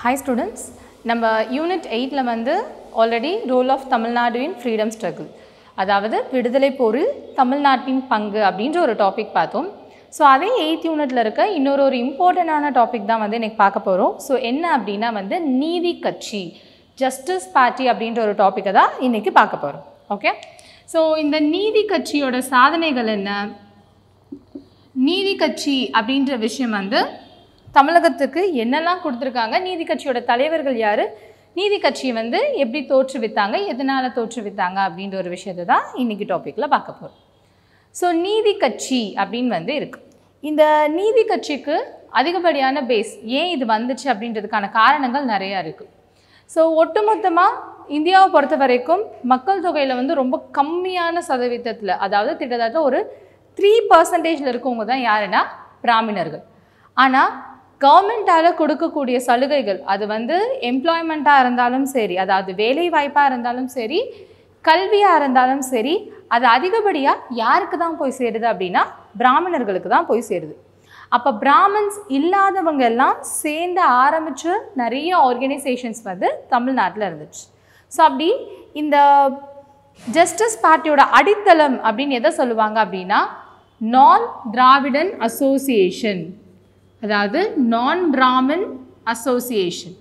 hi students நம்ம unit எயிட்டில் வந்து already role of Tamil Nadu in freedom struggle அதாவது விடுதலை போரில் தமிழ்நாட்டின் பங்கு அப்படின்ற ஒரு டாபிக் பார்த்தோம் ஸோ அதே எயித் யூனிட்டில் இருக்க இன்னொரு ஒரு இம்பார்ட்டண்ட்டான டாபிக் தான் வந்து இன்னைக்கு பார்க்க போகிறோம் ஸோ என்ன அப்படின்னா வந்து நீதி கட்சி ஜஸ்டிஸ் பார்ட்டி அப்படின்ற ஒரு டாப்பிக்கை தான் இன்றைக்கி பார்க்க போகிறோம் ஓகே ஸோ இந்த நீதி கட்சியோட சாதனைகள் என்ன நீதி கட்சி அப்படின்ற விஷயம் வந்து தமிழகத்துக்கு என்னெல்லாம் கொடுத்துருக்காங்க நீதி கட்சியோட தலைவர்கள் யார் நீதி கட்சியை வந்து எப்படி தோற்றுவித்தாங்க எதனால் தோற்றுவித்தாங்க அப்படின்ற ஒரு விஷயத்தை தான் இன்றைக்கி டாப்பிக்கில் பார்க்க போகிறோம் ஸோ நீதி கட்சி அப்படின்னு வந்து இருக்கு இந்த நீதி கட்சிக்கு அதிகப்படியான பேஸ் ஏன் இது வந்துச்சு அப்படின்றதுக்கான காரணங்கள் நிறையா இருக்குது ஸோ ஒட்டுமொத்தமாக இந்தியாவை பொறுத்த வரைக்கும் மக்கள் தொகையில் வந்து ரொம்ப கம்மியான சதவீதத்தில் அதாவது கிட்டத்தட்ட ஒரு த்ரீ பர்சன்டேஜில் இருக்கவங்க தான் யாருன்னா பிராமணர்கள் ஆனால் கவர்மெண்ட்டால் கொடுக்கக்கூடிய சலுகைகள் அது வந்து எம்ப்ளாய்மெண்ட்டாக இருந்தாலும் சரி அதாவது வேலை வாய்ப்பாக இருந்தாலும் சரி கல்வியாக இருந்தாலும் சரி அது அதிகப்படியாக யாருக்கு தான் போய் சேருது அப்படின்னா பிராமணர்களுக்கு தான் போய் சேருது அப்போ பிராமின்ஸ் இல்லாதவங்க எல்லாம் சேர்ந்து ஆரம்பித்த நிறைய ஆர்கனைசேஷன்ஸ் வந்து தமிழ்நாட்டில் இருந்துச்சு ஸோ அப்படி இந்த ஜஸ்டிஸ் பார்ட்டியோட அடித்தளம் அப்படின்னு எதை சொல்லுவாங்க அப்படின்னா நான் திராவிடன் அசோசியேஷன் அதாவது நான் பிராமின் அசோசியேஷன்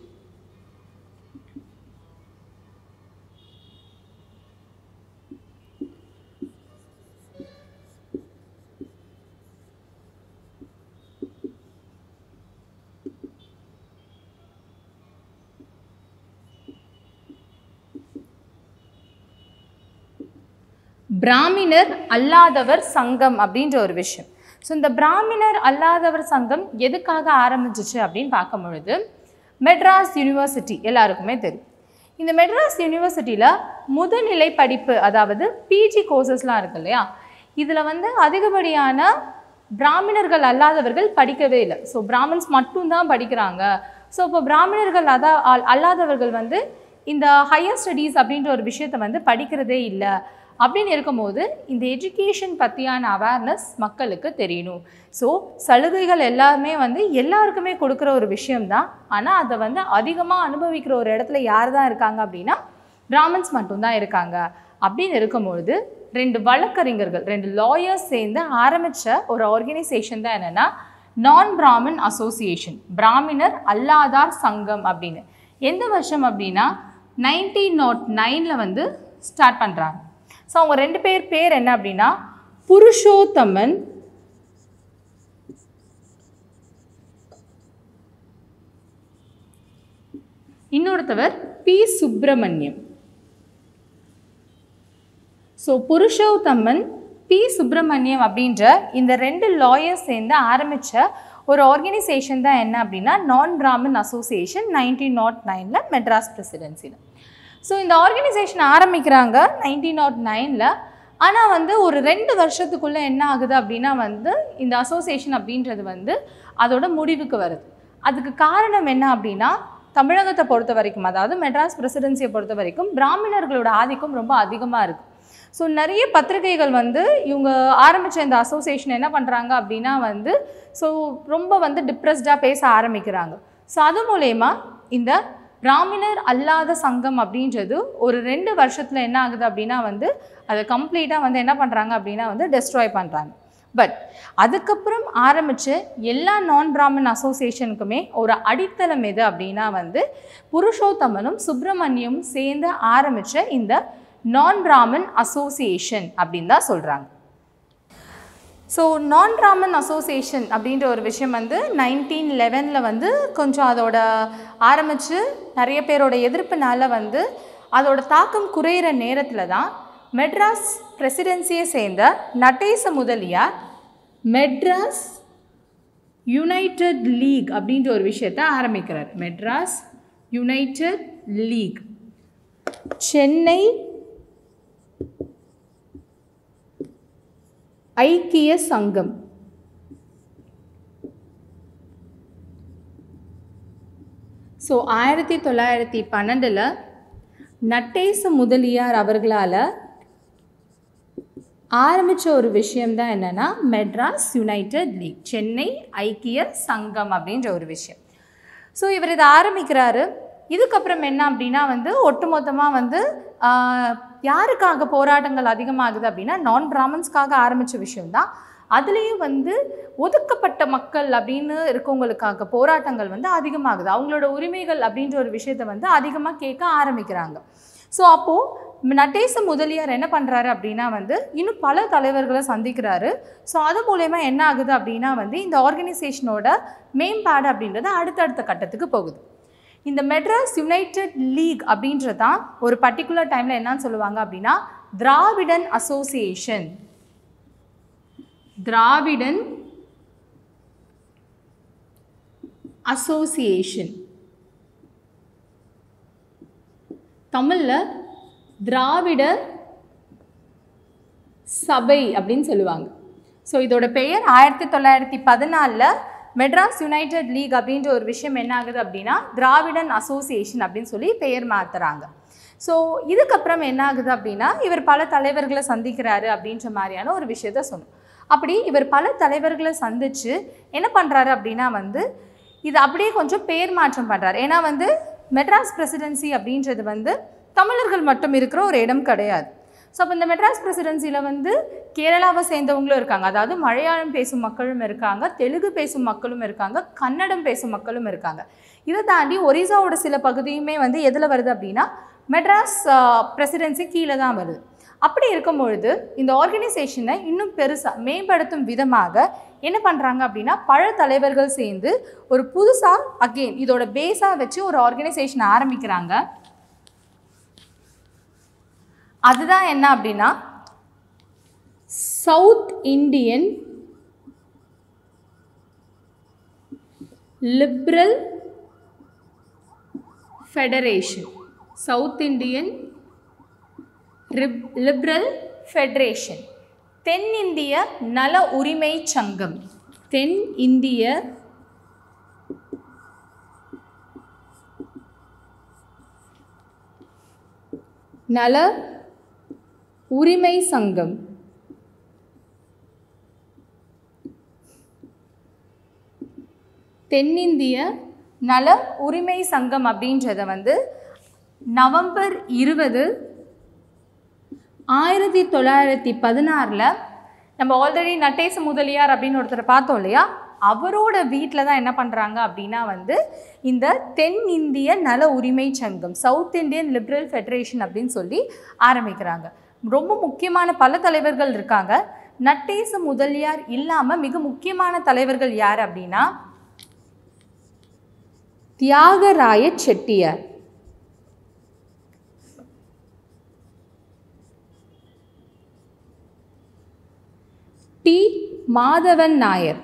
பிராமினர் அல்லாதவர் சங்கம் அப்படின்ற ஒரு விஷயம் ஸோ இந்த பிராமினர் அல்லாதவர் சங்கம் எதுக்காக ஆரம்பிச்சிச்சு அப்படின்னு பார்க்கும் பொழுது மெட்ராஸ் யூனிவர்சிட்டி எல்லாருக்குமே தெரியும் இந்த மெட்ராஸ் யூனிவர்சிட்டியில் முதுநிலை படிப்பு அதாவது பிஜி கோர்சஸ்லாம் இருக்கு இல்லையா இதில் வந்து அதிகப்படியான பிராமணர்கள் அல்லாதவர்கள் படிக்கவே இல்லை ஸோ பிராமின்ஸ் மட்டும்தான் படிக்கிறாங்க ஸோ இப்போ பிராமணர்கள் அதா அல்- அல்லாதவர்கள் வந்து இந்த ஹையர் ஸ்டடீஸ் அப்படின்ற ஒரு விஷயத்தை வந்து படிக்கிறதே இல்லை அப்படின்னு இருக்கும்போது இந்த எஜுகேஷன் பற்றியான அவேர்னஸ் மக்களுக்கு தெரியணும் ஸோ சலுகைகள் எல்லாமே வந்து எல்லாருக்குமே கொடுக்குற ஒரு விஷயம்தான் ஆனால் அதை வந்து அதிகமாக அனுபவிக்கிற ஒரு இடத்துல யார் தான் இருக்காங்க அப்படின்னா பிராமின்ஸ் மட்டும்தான் இருக்காங்க அப்படின்னு இருக்கும்பொழுது ரெண்டு வழக்கறிஞர்கள் ரெண்டு லாயர்ஸ் சேர்ந்து ஆரம்பித்த ஒரு ஆர்கனைசேஷன் தான் என்னென்னா நான் பிராமின் அசோசியேஷன் பிராமினர் அல்லாதார் சங்கம் அப்படின்னு எந்த வருஷம் அப்படின்னா நைன்டீன் நாட் நைனில் வந்து ஸ்டார்ட் பண்ணுறாங்க ஸோ அவங்க ரெண்டு பேர் பேர் என்ன அப்படின்னா புருஷோத்தமன் இன்னொருத்தவர் P Subramaniam so Purushothaman P Subramaniam அப்படின்ற இந்த ரெண்டு லாயர்ஸ் சேர்ந்து ஆரம்பித்த ஒரு ஆர்கனைசேஷன் தான் என்ன அப்படின்னா நான் பிராமின் அசோசியேஷன் நைன்டீன் நாட் நைனில் மெட்ராஸ் பிரசிடென்சியில் ஸோ இந்த ஆர்கனைசேஷன் ஆரம்பிக்கிறாங்க நைன்டீன் நாட் நைனில் ஆனால் வந்து ஒரு ரெண்டு வருஷத்துக்குள்ளே என்ன ஆகுது அப்படின்னா வந்து இந்த அசோசியேஷன் அப்படின்றது வந்து அதோட முடிவுக்கு வருது அதுக்கு காரணம் என்ன அப்படின்னா தமிழகத்தை பொறுத்த வரைக்கும் அதாவது மெட்ராஸ் பிரசிடென்சியை பொறுத்த வரைக்கும் பிராமணர்களோட ஆதிக்கம் ரொம்ப அதிகமாக இருக்குது ஸோ நிறைய பத்திரிகைகள் வந்து இவங்க ஆரம்பித்த இந்த அசோசியேஷன் என்ன பண்ணுறாங்க அப்படின்னா வந்து ஸோ ரொம்ப வந்து டிப்ரெஸ்டாக பேச ஆரம்பிக்கிறாங்க ஸோ அது மூலயமா இந்த பிராமணர் அல்லாத சங்கம் அப்படின்றது ஒரு ரெண்டு வருஷத்தில் என்ன ஆகுது அப்படின்னா வந்து அதை கம்ப்ளீட்டாக வந்து என்ன பண்ணுறாங்க அப்படின்னா வந்து டெஸ்ட்ராய் பண்ணுறாங்க பட் அதுக்கப்புறம் ஆரம்பித்த எல்லா நான் பிராமன் அசோசியேஷனுக்குமே ஒரு அடித்தளம் எது அப்படின்னா வந்து புருஷோத்தமனும் சுப்பிரமணியமும் சேர்ந்து ஆரம்பித்த இந்த நான் பிராமன் அசோசியேஷன் அப்படின்னு தான் சொல்கிறாங்க ஸோ நான் பிராமன் அசோசியேஷன் அப்படின்ற ஒரு விஷயம் வந்து நைன்டீன் லெவனில் வந்து கொஞ்சம் அதோட ஆரம்பித்து நிறைய பேரோட எதிர்ப்புனால வந்து அதோட தாக்கம் குறையிற நேரத்தில் தான் மெட்ராஸ் பிரசிடென்சியை சேர்ந்த நடேச முதலியார் மெட்ராஸ் யுனைடெட் லீக் அப்படின்ற ஒரு விஷயத்தை ஆரம்பிக்கிறார் மெட்ராஸ் யுனைடெட் லீக் சென்னை ஐக்கிய சங்கம் ஸோ ஆயிரத்தி தொள்ளாயிரத்தி பன்னெண்டில் நட்டேச முதலியார் அவர்களால் ஆரம்பித்த ஒரு விஷயம்தான் என்னென்னா மெட்ராஸ் யுனைடெட் லீக் சென்னை ஐக்கிய சங்கம் அப்படின்ற ஒரு விஷயம் ஸோ இவர் இதை ஆரம்பிக்கிறாரு இதுக்கப்புறம் என்ன அப்படின்னா வந்து ஒட்டுமொத்தமாக வந்து ஆஹ், யாருக்காக போராட்டங்கள் அதிகமாகுது அப்படின்னா நான் பிராமன்ஸ்க்காக ஆரம்பித்த விஷயம்தான் அதுலேயும் வந்து ஒதுக்கப்பட்ட மக்கள் அப்படின்னு இருக்கவங்களுக்காக போராட்டங்கள் வந்து அதிகமாகுது அவங்களோட உரிமைகள் அப்படின்ற ஒரு விஷயத்தை வந்து அதிகமாக கேட்க ஆரம்பிக்கிறாங்க ஸோ அப்போது நடேச முதலியார் என்ன பண்ணுறாரு அப்படின்னா வந்து இன்னும் பல தலைவர்களை சந்திக்கிறாரு ஸோ அது மூலயமா என்ன ஆகுது அப்படின்னா வந்து இந்த ஆர்கனைசேஷனோட மேம்பாடு அப்படின்றது அடுத்தடுத்த கட்டத்துக்கு போகுது இந்த மெட்ராஸ் யுனைடெட் லீக் அப்படின்றது தான் ஒரு பர்டிகுலர் டைமில் என்னன்னு சொல்லுவாங்க அப்படின்னா திராவிடன் அசோசியேஷன் திராவிடன் அசோசியேஷன் தமிழில் திராவிட சபை அப்படின்னு சொல்லுவாங்க ஸோ இதோட பெயர் ஆயிரத்தி தொள்ளாயிரத்தி பதினாலில் மெட்ராஸ் யுனைடெட் லீக் அப்படின்ற ஒரு விஷயம் என்ன ஆகுது அப்படின்னா திராவிடன் அசோசியேஷன் அப்படின்னு சொல்லி பெயர் மாற்றுறாங்க ஸோ இதுக்கப்புறம் என்ன ஆகுது அப்படின்னா இவர் பல தலைவர்களை சந்திக்கிறாரு அப்படின்ற மாதிரியான ஒரு விஷயத்த சொன்னோம் அப்படி இவர் பல தலைவர்களை சந்திச்சு என்ன பண்ணுறாரு அப்படின்னா வந்து இது அப்படியே கொஞ்சம் பேர் மாற்றம் பண்ணுறாரு ஏன்னா வந்து மெட்ராஸ் பிரசிடென்சி அப்படின்றது வந்து தமிழர்கள் மட்டும் இருக்கிற ஒரு இடம் கிடையாது ஸோ அப்போ இந்த மெட்ராஸ் பிரசிடென்சியில் வந்து கேரளாவை சேர்ந்தவங்களும் இருக்காங்க அதாவது மலையாளம் பேசும் மக்களும் இருக்காங்க தெலுங்கு பேசும் மக்களும் இருக்காங்க கன்னடம் பேசும் மக்களும் இருக்காங்க இதை தாண்டி ஒரிசாவோட சில பகுதியுமே வந்து எதில் வருது அப்படின்னா மெட்ராஸ் பிரசிடென்சி கீழே தான் வருது அப்படி இருக்கும் பொழுது இந்த ஆர்கனைசேஷனை இன்னும் பெருசாக மேம்படுத்தும் விதமாக என்ன பண்ணுறாங்க அப்படின்னா பல தலைவர்கள் சேர்ந்து ஒரு புதுசாக அகெயின் இதோட பேஸாக வச்சு ஒரு ஆர்கனைசேஷன் ஆரம்பிக்கிறாங்க அதுதான் என்ன அப்படின்னா South Indian Liberal Federation South Indian Liberal Federation தென்னிந்திய நல உரிமை சங்கம் தென் இந்திய நல உரிமை சங்கம் தென்னிந்திய நல உரிமை சங்கம் அப்படின்றத வந்து நவம்பர் இருபது ஆயிரத்தி தொள்ளாயிரத்தி பதினாறில் நம்ம ஆல்ரெடி நட்டேச முதலியார் அப்படின்னு ஒருத்தரை பார்த்தோம் இல்லையா அவரோட வீட்டில் தான் என்ன பண்ணுறாங்க அப்படின்னா வந்து இந்த தென் இந்திய நல உரிமை சங்கம் சவுத் இந்தியன் லிபரல் ஃபெடரேஷன் அப்படின்னு சொல்லி ஆரம்பிக்கிறாங்க ரொம்ப முக்கியமான பல தலைவர்கள் இருக்காங்க நட்டேச முதலியார் இல்லாமல் மிக முக்கியமான தலைவர்கள் யார் அப்படின்னா Thyagaraya Chettiar T Madhavan Nair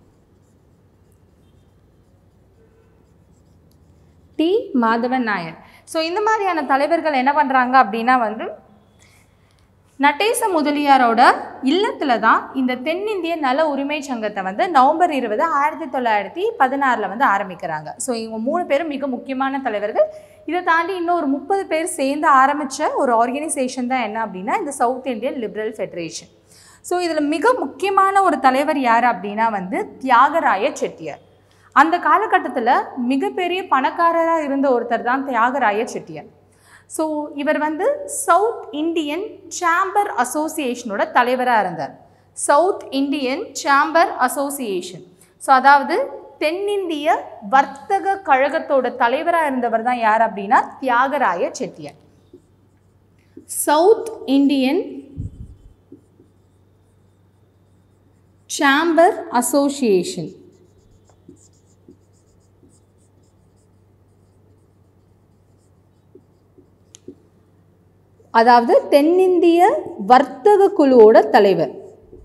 T Madhavan Nair so இந்த மாதிரியான தலைவர்கள் என்ன பண்ணுறாங்க அப்படின்னா வந்து நடேச முதலியாரோட இல்லத்தில் தான் இந்த தென்னிந்திய நல உரிமை சங்கத்தை வந்து நவம்பர் இருபது ஆயிரத்தி தொள்ளாயிரத்தி பதினாறில் வந்து ஆரம்பிக்கிறாங்க ஸோ இவங்க மூணு பேரும் மிக முக்கியமான தலைவர்கள் இதை தாண்டி இன்னும் ஒரு முப்பது பேர் சேர்ந்து ஆரம்பித்த ஒரு ஆர்கனைசேஷன் தான் என்ன அப்படின்னா இந்த South Indian Liberal Federation so இதில் மிக முக்கியமான ஒரு தலைவர் யார் அப்படின்னா வந்து தியாகராய செட்டியார் அந்த காலகட்டத்தில் மிகப்பெரிய பணக்காரராக இருந்த ஒருத்தர் தான் தியாகராய செட்டியார் ஸோ இவர் வந்து சவுத் இந்தியன் சேம்பர் அசோசியேஷனோட தலைவராக இருந்தார் South Indian Chamber Association so அதாவது தென்னிந்திய வர்த்தக கழகத்தோட தலைவராக இருந்தவர் தான் யார் அப்படின்னா Thyagaraya Chettiar South Indian Chamber Association அதாவது தென்னிந்திய வர்த்தக குழுவோட தலைவர்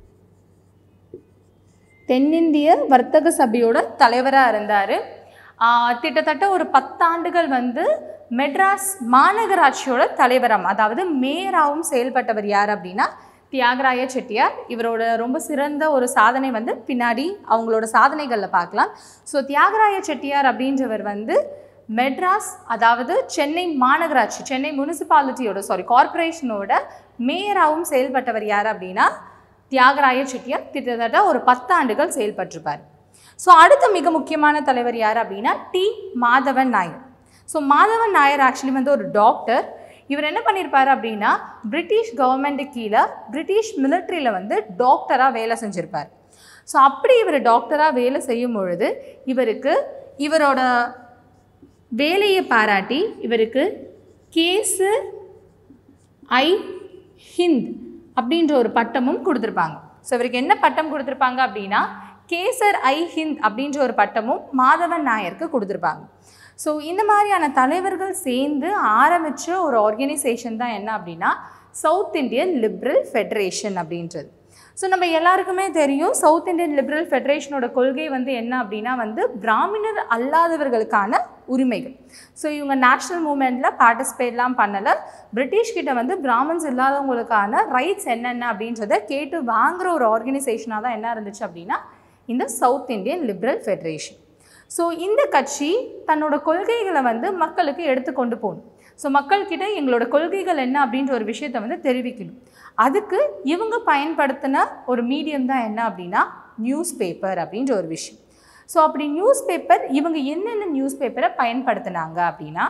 தென்னிந்திய வர்த்தக சபையோட தலைவராக இருந்தார் கிட்டத்தட்ட ஒரு பத்தாண்டுகள் வந்து மெட்ராஸ் மாநகராட்சியோட தலைவரம் அதாவது மேயராகவும் செயல்பட்டவர் யார் அப்படின்னா தியாகராய செட்டியார் இவரோட ரொம்ப சிறந்த ஒரு சாதனை வந்து பின்னாடி அவங்களோட சாதனைகளில் பார்க்கலாம் ஸோ தியாகராய செட்டியார் அப்படின்றவர் வந்து மெட்ராஸ் அதாவது சென்னை மாநகராட்சி சென்னை முனிசிபாலிட்டியோட சாரி கார்ப்பரேஷனோட மேயராகவும் செயல்பட்டவர் யார் அப்படின்னா தியாகராய செட்டியார் கிட்டத்தட்ட ஒரு பத்தாண்டுகள் செயல்பட்டிருப்பார் ஸோ அடுத்த மிக முக்கியமான தலைவர் யார் அப்படின்னா T Madhavan Nair so Madhavan Nair actually வந்து ஒரு டாக்டர் இவர் என்ன பண்ணியிருப்பாரு அப்படின்னா பிரிட்டிஷ் கவர்மெண்ட்டு கீழே பிரிட்டிஷ் மிலிட்ரியில் வந்து டாக்டராக வேலை செஞ்சுருப்பார் ஸோ அப்படி இவர் டாக்டராக வேலை செய்யும் பொழுது இவருக்கு இவரோட வேலையை பாராட்டி இவருக்கு கேசு ஐ ஹிந்த் அப்படின்ற ஒரு பட்டமும் கொடுத்துருப்பாங்க ஸோ இவருக்கு என்ன பட்டம் கொடுத்துருப்பாங்க அப்படின்னா கேசர் ஐ ஹிந்த் அப்படின்ற ஒரு பட்டமும் மாதவன் நாயருக்கு கொடுத்துருப்பாங்க ஸோ இந்த மாதிரியான தலைவர்கள் சேர்ந்து ஆரம்பித்த ஒரு ஆர்கனைசேஷன் தான் என்ன அப்படின்னா சவுத் இந்தியன் லிபரல் ஃபெடரேஷன் அப்படின்றது ஸோ நம்ம எல்லாருக்குமே தெரியும் சவுத் இந்தியன் லிபரல் ஃபெடரேஷனோட கொள்கை வந்து என்ன அப்படின்னா வந்து பிராமணர் அல்லாதவர்களுக்கான உரிமைகள் ஸோ இவங்க நேஷ்னல் மூமெண்ட்டில் பார்ட்டிசிபேட்லாம் பண்ணலை பிரிட்டிஷ் கிட்ட வந்து பிராமன்ஸ் இல்லாதவங்களுக்கான ரைட்ஸ் என்னென்ன அப்படின்றத கேட்டு வாங்குற ஒரு ஆர்கனைசேஷனாக தான் என்ன இருந்துச்சு அப்படின்னா இந்த South Indian Liberal Federation so இந்த கட்சி தன்னோட கொள்கைகளை வந்து மக்களுக்கு எடுத்து கொண்டு போகணும் ஸோ மக்கள்கிட்ட எங்களோட கொள்கைகள் என்ன அப்படின்ற ஒரு விஷயத்தை வந்து தெரிவிக்கணும் அதுக்கு இவங்க பயன்படுத்தின ஒரு மீடியம் தான் என்ன அப்படின்னா நியூஸ் பேப்பர் அப்படின்ற ஒரு விஷயம் ஸோ அப்படி நியூஸ் பேப்பர் இவங்க என்னென்ன நியூஸ் பேப்பரை பயன்படுத்தினாங்க அப்படின்னா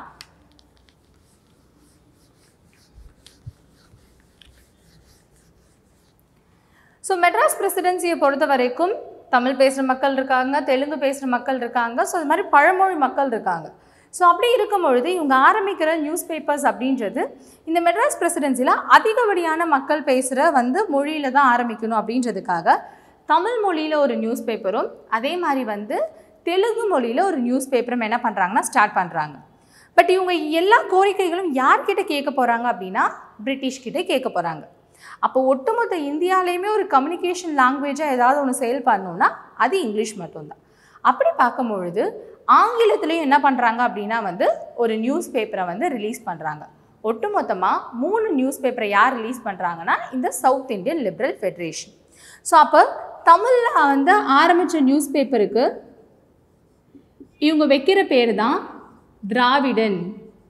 ஸோ மெட்ராஸ் பிரசிடென்சியை பொறுத்த வரைக்கும் தமிழ் பேசுகிற மக்கள் இருக்காங்க தெலுங்கு பேசுகிற மக்கள் இருக்காங்க ஸோ அது மாதிரி பழமொழி மக்கள் இருக்காங்க ஸோ அப்படி இருக்கும் பொழுது இவங்க ஆரம்பிக்கிற நியூஸ் பேப்பர்ஸ் அப்படின்றது இந்த மெட்ராஸ் பிரசிடென்சியில் அதிகப்படியான மக்கள் பேசுகிற வந்து மொழியில் தான் ஆரம்பிக்கணும் அப்படின்றதுக்காக தமிழ் மொழியில் ஒரு நியூஸ் பேப்பரும் அதே மாதிரி வந்து தெலுங்கு மொழியில் ஒரு நியூஸ் பேப்பரும் என்ன பண்ணுறாங்கன்னா ஸ்டார்ட் பண்ணுறாங்க பட் இவங்க எல்லா கோரிக்கைகளும் யார்கிட்ட கேட்க போகிறாங்க அப்படின்னா பிரிட்டிஷ் கிட்ட கேட்க போகிறாங்க அப்போ ஒட்டுமொத்த இந்தியாலேயுமே ஒரு கம்யூனிகேஷன் லாங்குவேஜாக ஏதாவது ஒன்று செயல் பண்ணணும்னா அது இங்கிலீஷ் மட்டும்தான் அப்படி பார்க்கும்பொழுது ஆங்கிலத்துலேயும் என்ன பண்ணுறாங்க அப்படின்னா வந்து ஒரு நியூஸ் பேப்பரை வந்து ரிலீஸ் பண்ணுறாங்க ஒட்டுமொத்தமாக மூணு நியூஸ் பேப்பரை யார் ரிலீஸ் பண்ணுறாங்கன்னா இந்த South Indian Liberal Federation so அப்போ தமிழில் வந்து ஆரம்பித்த நியூஸ் பேப்பருக்கு இவங்க வைக்கிற பேர் தான் திராவிடன்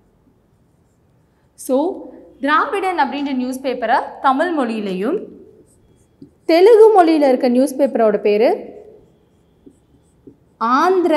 ஸோ திராவிடன் அப்படின்ற நியூஸ் பேப்பரை தமிழ் மொழியிலையும் தெலுங்கு மொழியில் இருக்க நியூஸ் பேப்பரோட பேர் ஆந்திர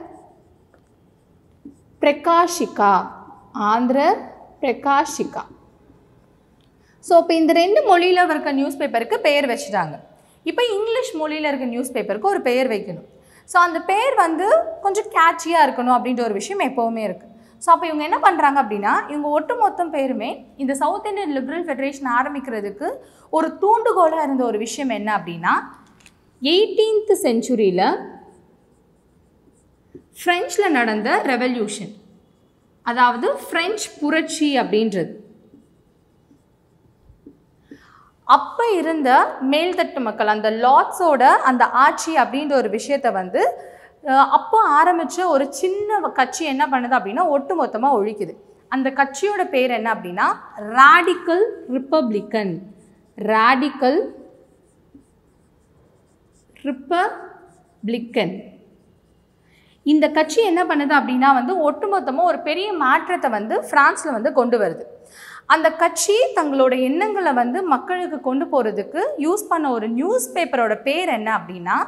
பிரகாஷிகா ஆந்திர பிரகாஷிகா ஸோ இப்போ இந்த ரெண்டு மொழியில் இருக்க நியூஸ் பேப்பருக்கு பெயர் வச்சுட்டாங்க இப்போ இங்கிலீஷ் மொழியில் இருக்க நியூஸ் பேப்பருக்கு ஒரு பெயர் வைக்கணும் ஸோ அந்த பெயர் வந்து கொஞ்சம் கேட்சியாக இருக்கணும் அப்படின்ற ஒரு விஷயம் எப்போவுமே இருக்குது ஸோ அப்போ இவங்க என்ன பண்ணுறாங்க அப்படின்னா இவங்க ஒட்டு மொத்தம் பேருமே இந்த சவுத் இந்தியன் லிபரல் ஃபெடரேஷன் ஆரம்பிக்கிறதுக்கு ஒரு தூண்டுகோலாக இருந்த ஒரு விஷயம் என்ன அப்படின்னா எயிட்டீன்த் செஞ்சுரியில் ஃப்ரெஞ்சில் நடந்த ரெவல்யூஷன் அதாவது ஃப்ரெஞ்ச் புரட்சி அப்படின்றது அப்போ இருந்த மேல்தட்டு மக்கள் அந்த லார்ட்ஸோட அந்த ஆட்சி அப்படின்ற ஒரு விஷயத்தை வந்து அஹ், அப்போ ஆரம்பித்த ஒரு சின்ன கட்சி என்ன பண்ணுது அப்படின்னா ஒட்டுமொத்தமாக ஒழிக்குது அந்த கட்சியோட பேர் என்ன அப்படின்னா ராடிக்கல் ரிப்பப்ளிக்கன் ராடிக்கல் ரிப்பப்ளிக்கன் இந்த கட்சி என்ன பண்ணுது அப்படின்னா வந்து ஒட்டுமொத்தமாக ஒரு பெரிய மாற்றத்தை வந்து ஃப்ரான்ஸில் வந்து கொண்டு வருது அந்த கட்சி தங்களோட எண்ணங்களை வந்து மக்களுக்கு கொண்டு போகிறதுக்கு யூஸ் பண்ண ஒரு நியூஸ் பேப்பரோட பேர் என்ன அப்படின்னா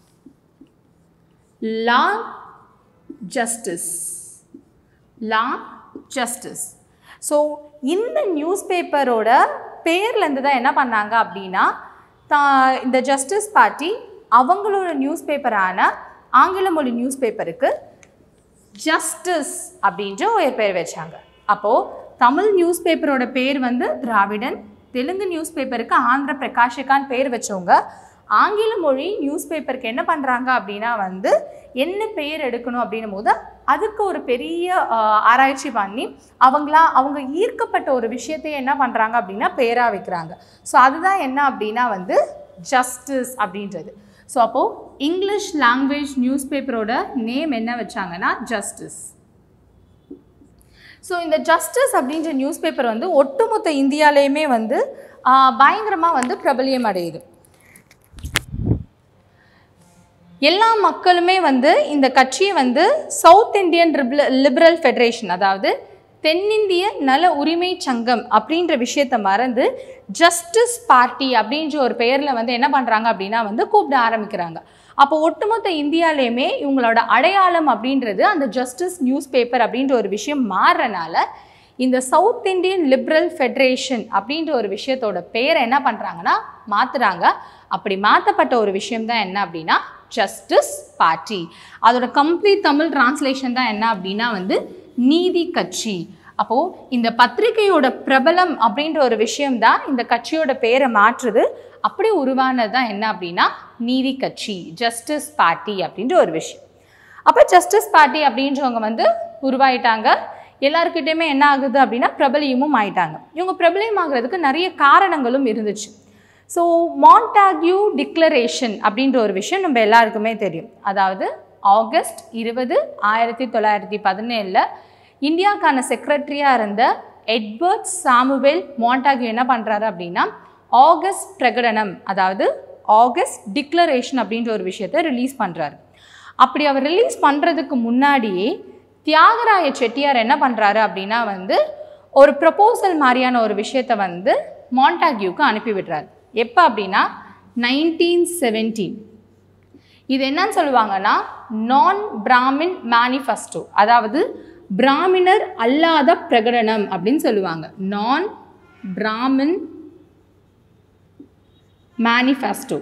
law justice law justice so இந்த நியூஸ் பேப்பரோட பேர்லேருந்து தான் என்ன பண்ணாங்க அப்படின்னா தா இந்த ஜஸ்டிஸ் பார்ட்டி அவங்களோட நியூஸ் பேப்பரான ஆங்கில மொழி நியூஸ் பேப்பருக்கு ஜஸ்டிஸ் அப்படின்ற ஒரு பேர் வச்சாங்க அப்போது தமிழ் நியூஸ் பேப்பரோட பேர் வந்து திராவிடன் தெலுங்கு நியூஸ் பேப்பருக்கு ஆந்திர பிரகாஷிகான்னு பேர் வச்சவங்க ஆங்கில மொழி நியூஸ் பேப்பருக்கு என்ன பண்ணுறாங்க அப்படின்னா வந்து என்ன பெயர் எடுக்கணும் அப்படின்னும் போது அதுக்கு ஒரு பெரிய ஆஹ், ஆராய்ச்சி பண்ணி அவங்களா அவங்க ஈர்க்கப்பட்ட ஒரு விஷயத்தை என்ன பண்ணுறாங்க அப்படின்னா பேராக வைக்கிறாங்க ஸோ அதுதான் என்ன அப்படின்னா வந்து ஜஸ்டிஸ் அப்படின்றது ஸோ அப்போது இங்கிலீஷ் லாங்குவேஜ் நியூஸ் பேப்பரோட நேம் என்ன வச்சாங்கன்னா ஜஸ்டிஸ் ஸோ இந்த ஜஸ்டிஸ் அப்படின்ற நியூஸ் பேப்பர் வந்து ஒட்டுமொத்த இந்தியாலேயுமே வந்து பயங்கரமாக வந்து பிரபலியம் அடையுது எல்லா மக்களுமே வந்து இந்த கட்சியை வந்து சவுத் இந்தியன் லிபரல் ஃபெடரேஷன் அதாவது தென்னிந்திய நல உரிமை சங்கம் அப்படின்ற விஷயத்த மறந்து ஜஸ்டிஸ் பார்ட்டி அப்படின்ற ஒரு பெயரில் வந்து என்ன பண்ணுறாங்க அப்படின்னா வந்து கூப்பிட ஆரம்பிக்கிறாங்க அப்போ ஒட்டுமொத்த இந்தியாலேயுமே இவங்களோட அடையாளம் அப்படின்றது அந்த ஜஸ்டிஸ் நியூஸ் பேப்பர் அப்படின்ற ஒரு விஷயம் மாறுறனால இந்த சவுத் இந்தியன் லிபரல் ஃபெடரேஷன் அப்படின்ற ஒரு விஷயத்தோட பேரை என்ன பண்ணுறாங்கன்னா மாற்றுறாங்க அப்படி மாற்றப்பட்ட ஒரு விஷயம் தான் என்ன அப்படின்னா ஜஸ்டிஸ் பார்ட்டி அதோட கம்ப்ளீட் தமிழ் டிரான்ஸ்லேஷன் தான் என்ன அப்படின்னா வந்து நீதி கட்சி அப்போது இந்த பத்திரிகையோட பிரபலம் அப்படின்ற ஒரு விஷயம்தான் இந்த கட்சியோட பேரை மாற்றுது அப்படி உருவானது தான் என்ன அப்படின்னா நீதி கட்சி ஜஸ்டிஸ் பார்ட்டி அப்படின்ற ஒரு விஷயம் அப்போ ஜஸ்டிஸ் பார்ட்டி அப்படின்றவங்க வந்து உருவாயிட்டாங்க எல்லாருக்கிட்டேயுமே என்ன ஆகுது அப்படின்னா பிரபலியமும் ஆயிட்டாங்க இவங்க பிரபலியம் ஆகுறதுக்கு நிறைய காரணங்களும் இருந்துச்சு ஸோ மாண்டாக்யூ டிக்ளரேஷன் அப்படின்ற ஒரு விஷயம் நம்ம எல்லாருக்குமே தெரியும் அதாவது ஆகஸ்ட் இருபது ஆயிரத்தி தொள்ளாயிரத்தி பதினேழில் இந்தியாவுக்கான செக்ரட்டரியாக இருந்த எட்வர்ட் சாமுவேல் மாண்டாக்யூ என்ன பண்ணுறாரு அப்படின்னா ஆகஸ்ட் பிரகடனம் அதாவது ஆகஸ்ட் டிக்ளரேஷன் அப்படின்ற ஒரு விஷயத்தை ரிலீஸ் பண்ணுறாரு அப்படி அவர் ரிலீஸ் பண்ணுறதுக்கு முன்னாடியே தியாகராய செட்டியார் என்ன பண்ணுறாரு அப்படின்னா வந்து ஒரு ப்ரப்போசல் மாதிரியான ஒரு விஷயத்தை வந்து மாண்டாக்யூக்கு அனுப்பி விடுறாரு எப்போ அப்படின்னா நைன்டீன் செவன்டீன் இது என்னன்னு சொல்லுவாங்கன்னா நான் பிராமின் மேனிஃபெஸ்டோ அதாவது பிராமினர் அல்லாத பிரகடனம் அப்படின்னு சொல்லுவாங்க நான் பிராமின் மேனிஃபெஸ்டோ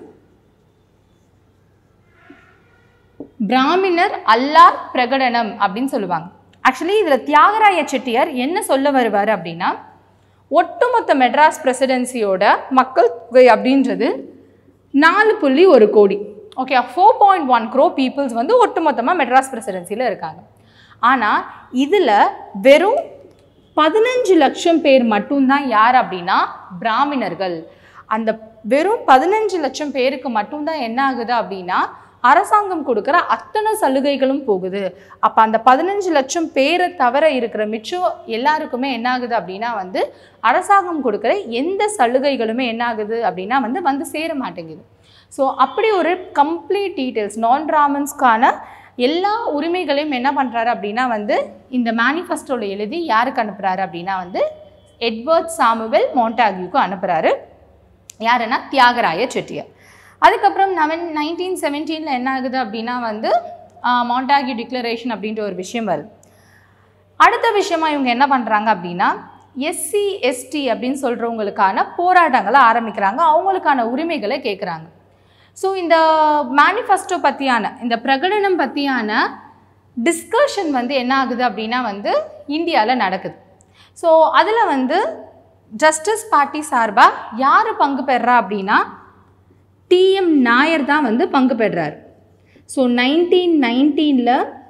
பிராமினர் அல்லார் பிரகடனம் அப்படின்னு சொல்லுவாங்க ஆக்சுவலி இதில் தியாகராய செட்டியார் என்ன சொல்ல வருவார் அப்படின்னா ஒட்டுமொத்த மெட்ராஸ் பிரசிடென்சியோட மக்கள் தொகை அப்படின்றது நாலு புள்ளி ஒரு கோடி okay four point one crore peoples வந்து ஒட்டுமொத்தமாக மெட்ராஸ் பிரசிடென்சியில் இருக்காங்க ஆனால் இதில் வெறும் பதினஞ்சு லட்சம் பேர் மட்டும்தான் யார் அப்படின்னா பிராமணர்கள் அந்த வெறும் பதினஞ்சு லட்சம் பேருக்கு மட்டும்தான் என்ன ஆகுது அப்படின்னா அரசாங்கம் கொடுக்குற அத்தனை சலுகைகளும் போகுது அப்போ அந்த பதினஞ்சு லட்சம் பேரை தவிர இருக்கிற மிச்சம் எல்லாருக்குமே என்ன ஆகுது அப்படின்னா வந்து அரசாங்கம் கொடுக்குற எந்த சலுகைகளுமே என்ன ஆகுது அப்படின்னா வந்து வந்து சேர மாட்டேங்குது ஸோ அப்படி ஒரு கம்ப்ளீட் டீட்டெயில்ஸ் நான் பிராமன்ஸ்க்கான எல்லா உரிமைகளையும் என்ன பண்ணுறாரு அப்படின்னா வந்து இந்த மேனிஃபெஸ்டோவில் எழுதி யாருக்கு அனுப்புகிறாரு அப்படின்னா வந்து எட்வர்ட் சாமுவல் மோண்டாக்யூக்கு அனுப்புகிறாரு யாருன்னா தியாகராய செட்டியார் அதுக்கப்புறம் நவன் நைன்டீன் செவன்டீனில் என்ன ஆகுது அப்படின்னா வந்து மாண்டாக்யூ டிக்ளரேஷன் அப்படின்ற ஒரு விஷயம் வருது அடுத்த விஷயமா இவங்க என்ன பண்ணுறாங்க அப்படின்னா எஸ்சி எஸ்டி அப்படின்னு சொல்கிறவங்களுக்கான போராட்டங்களை ஆரம்பிக்கிறாங்க அவங்களுக்கான உரிமைகளை கேட்குறாங்க ஸோ இந்த மேனிஃபெஸ்டோ பற்றியான இந்த பிரகடனம் பற்றியான டிஸ்கஷன் வந்து என்ன ஆகுது அப்படின்னா வந்து இந்தியாவில் நடக்குது ஸோ அதில் வந்து ஜஸ்டிஸ் பார்ட்டி சார்பாக யார் பங்கு பெறா அப்படின்னா டிஎம் நாயர் தான் வந்து பங்கு பெறார் ஸோ நைன்டீன் நைன்டீனில்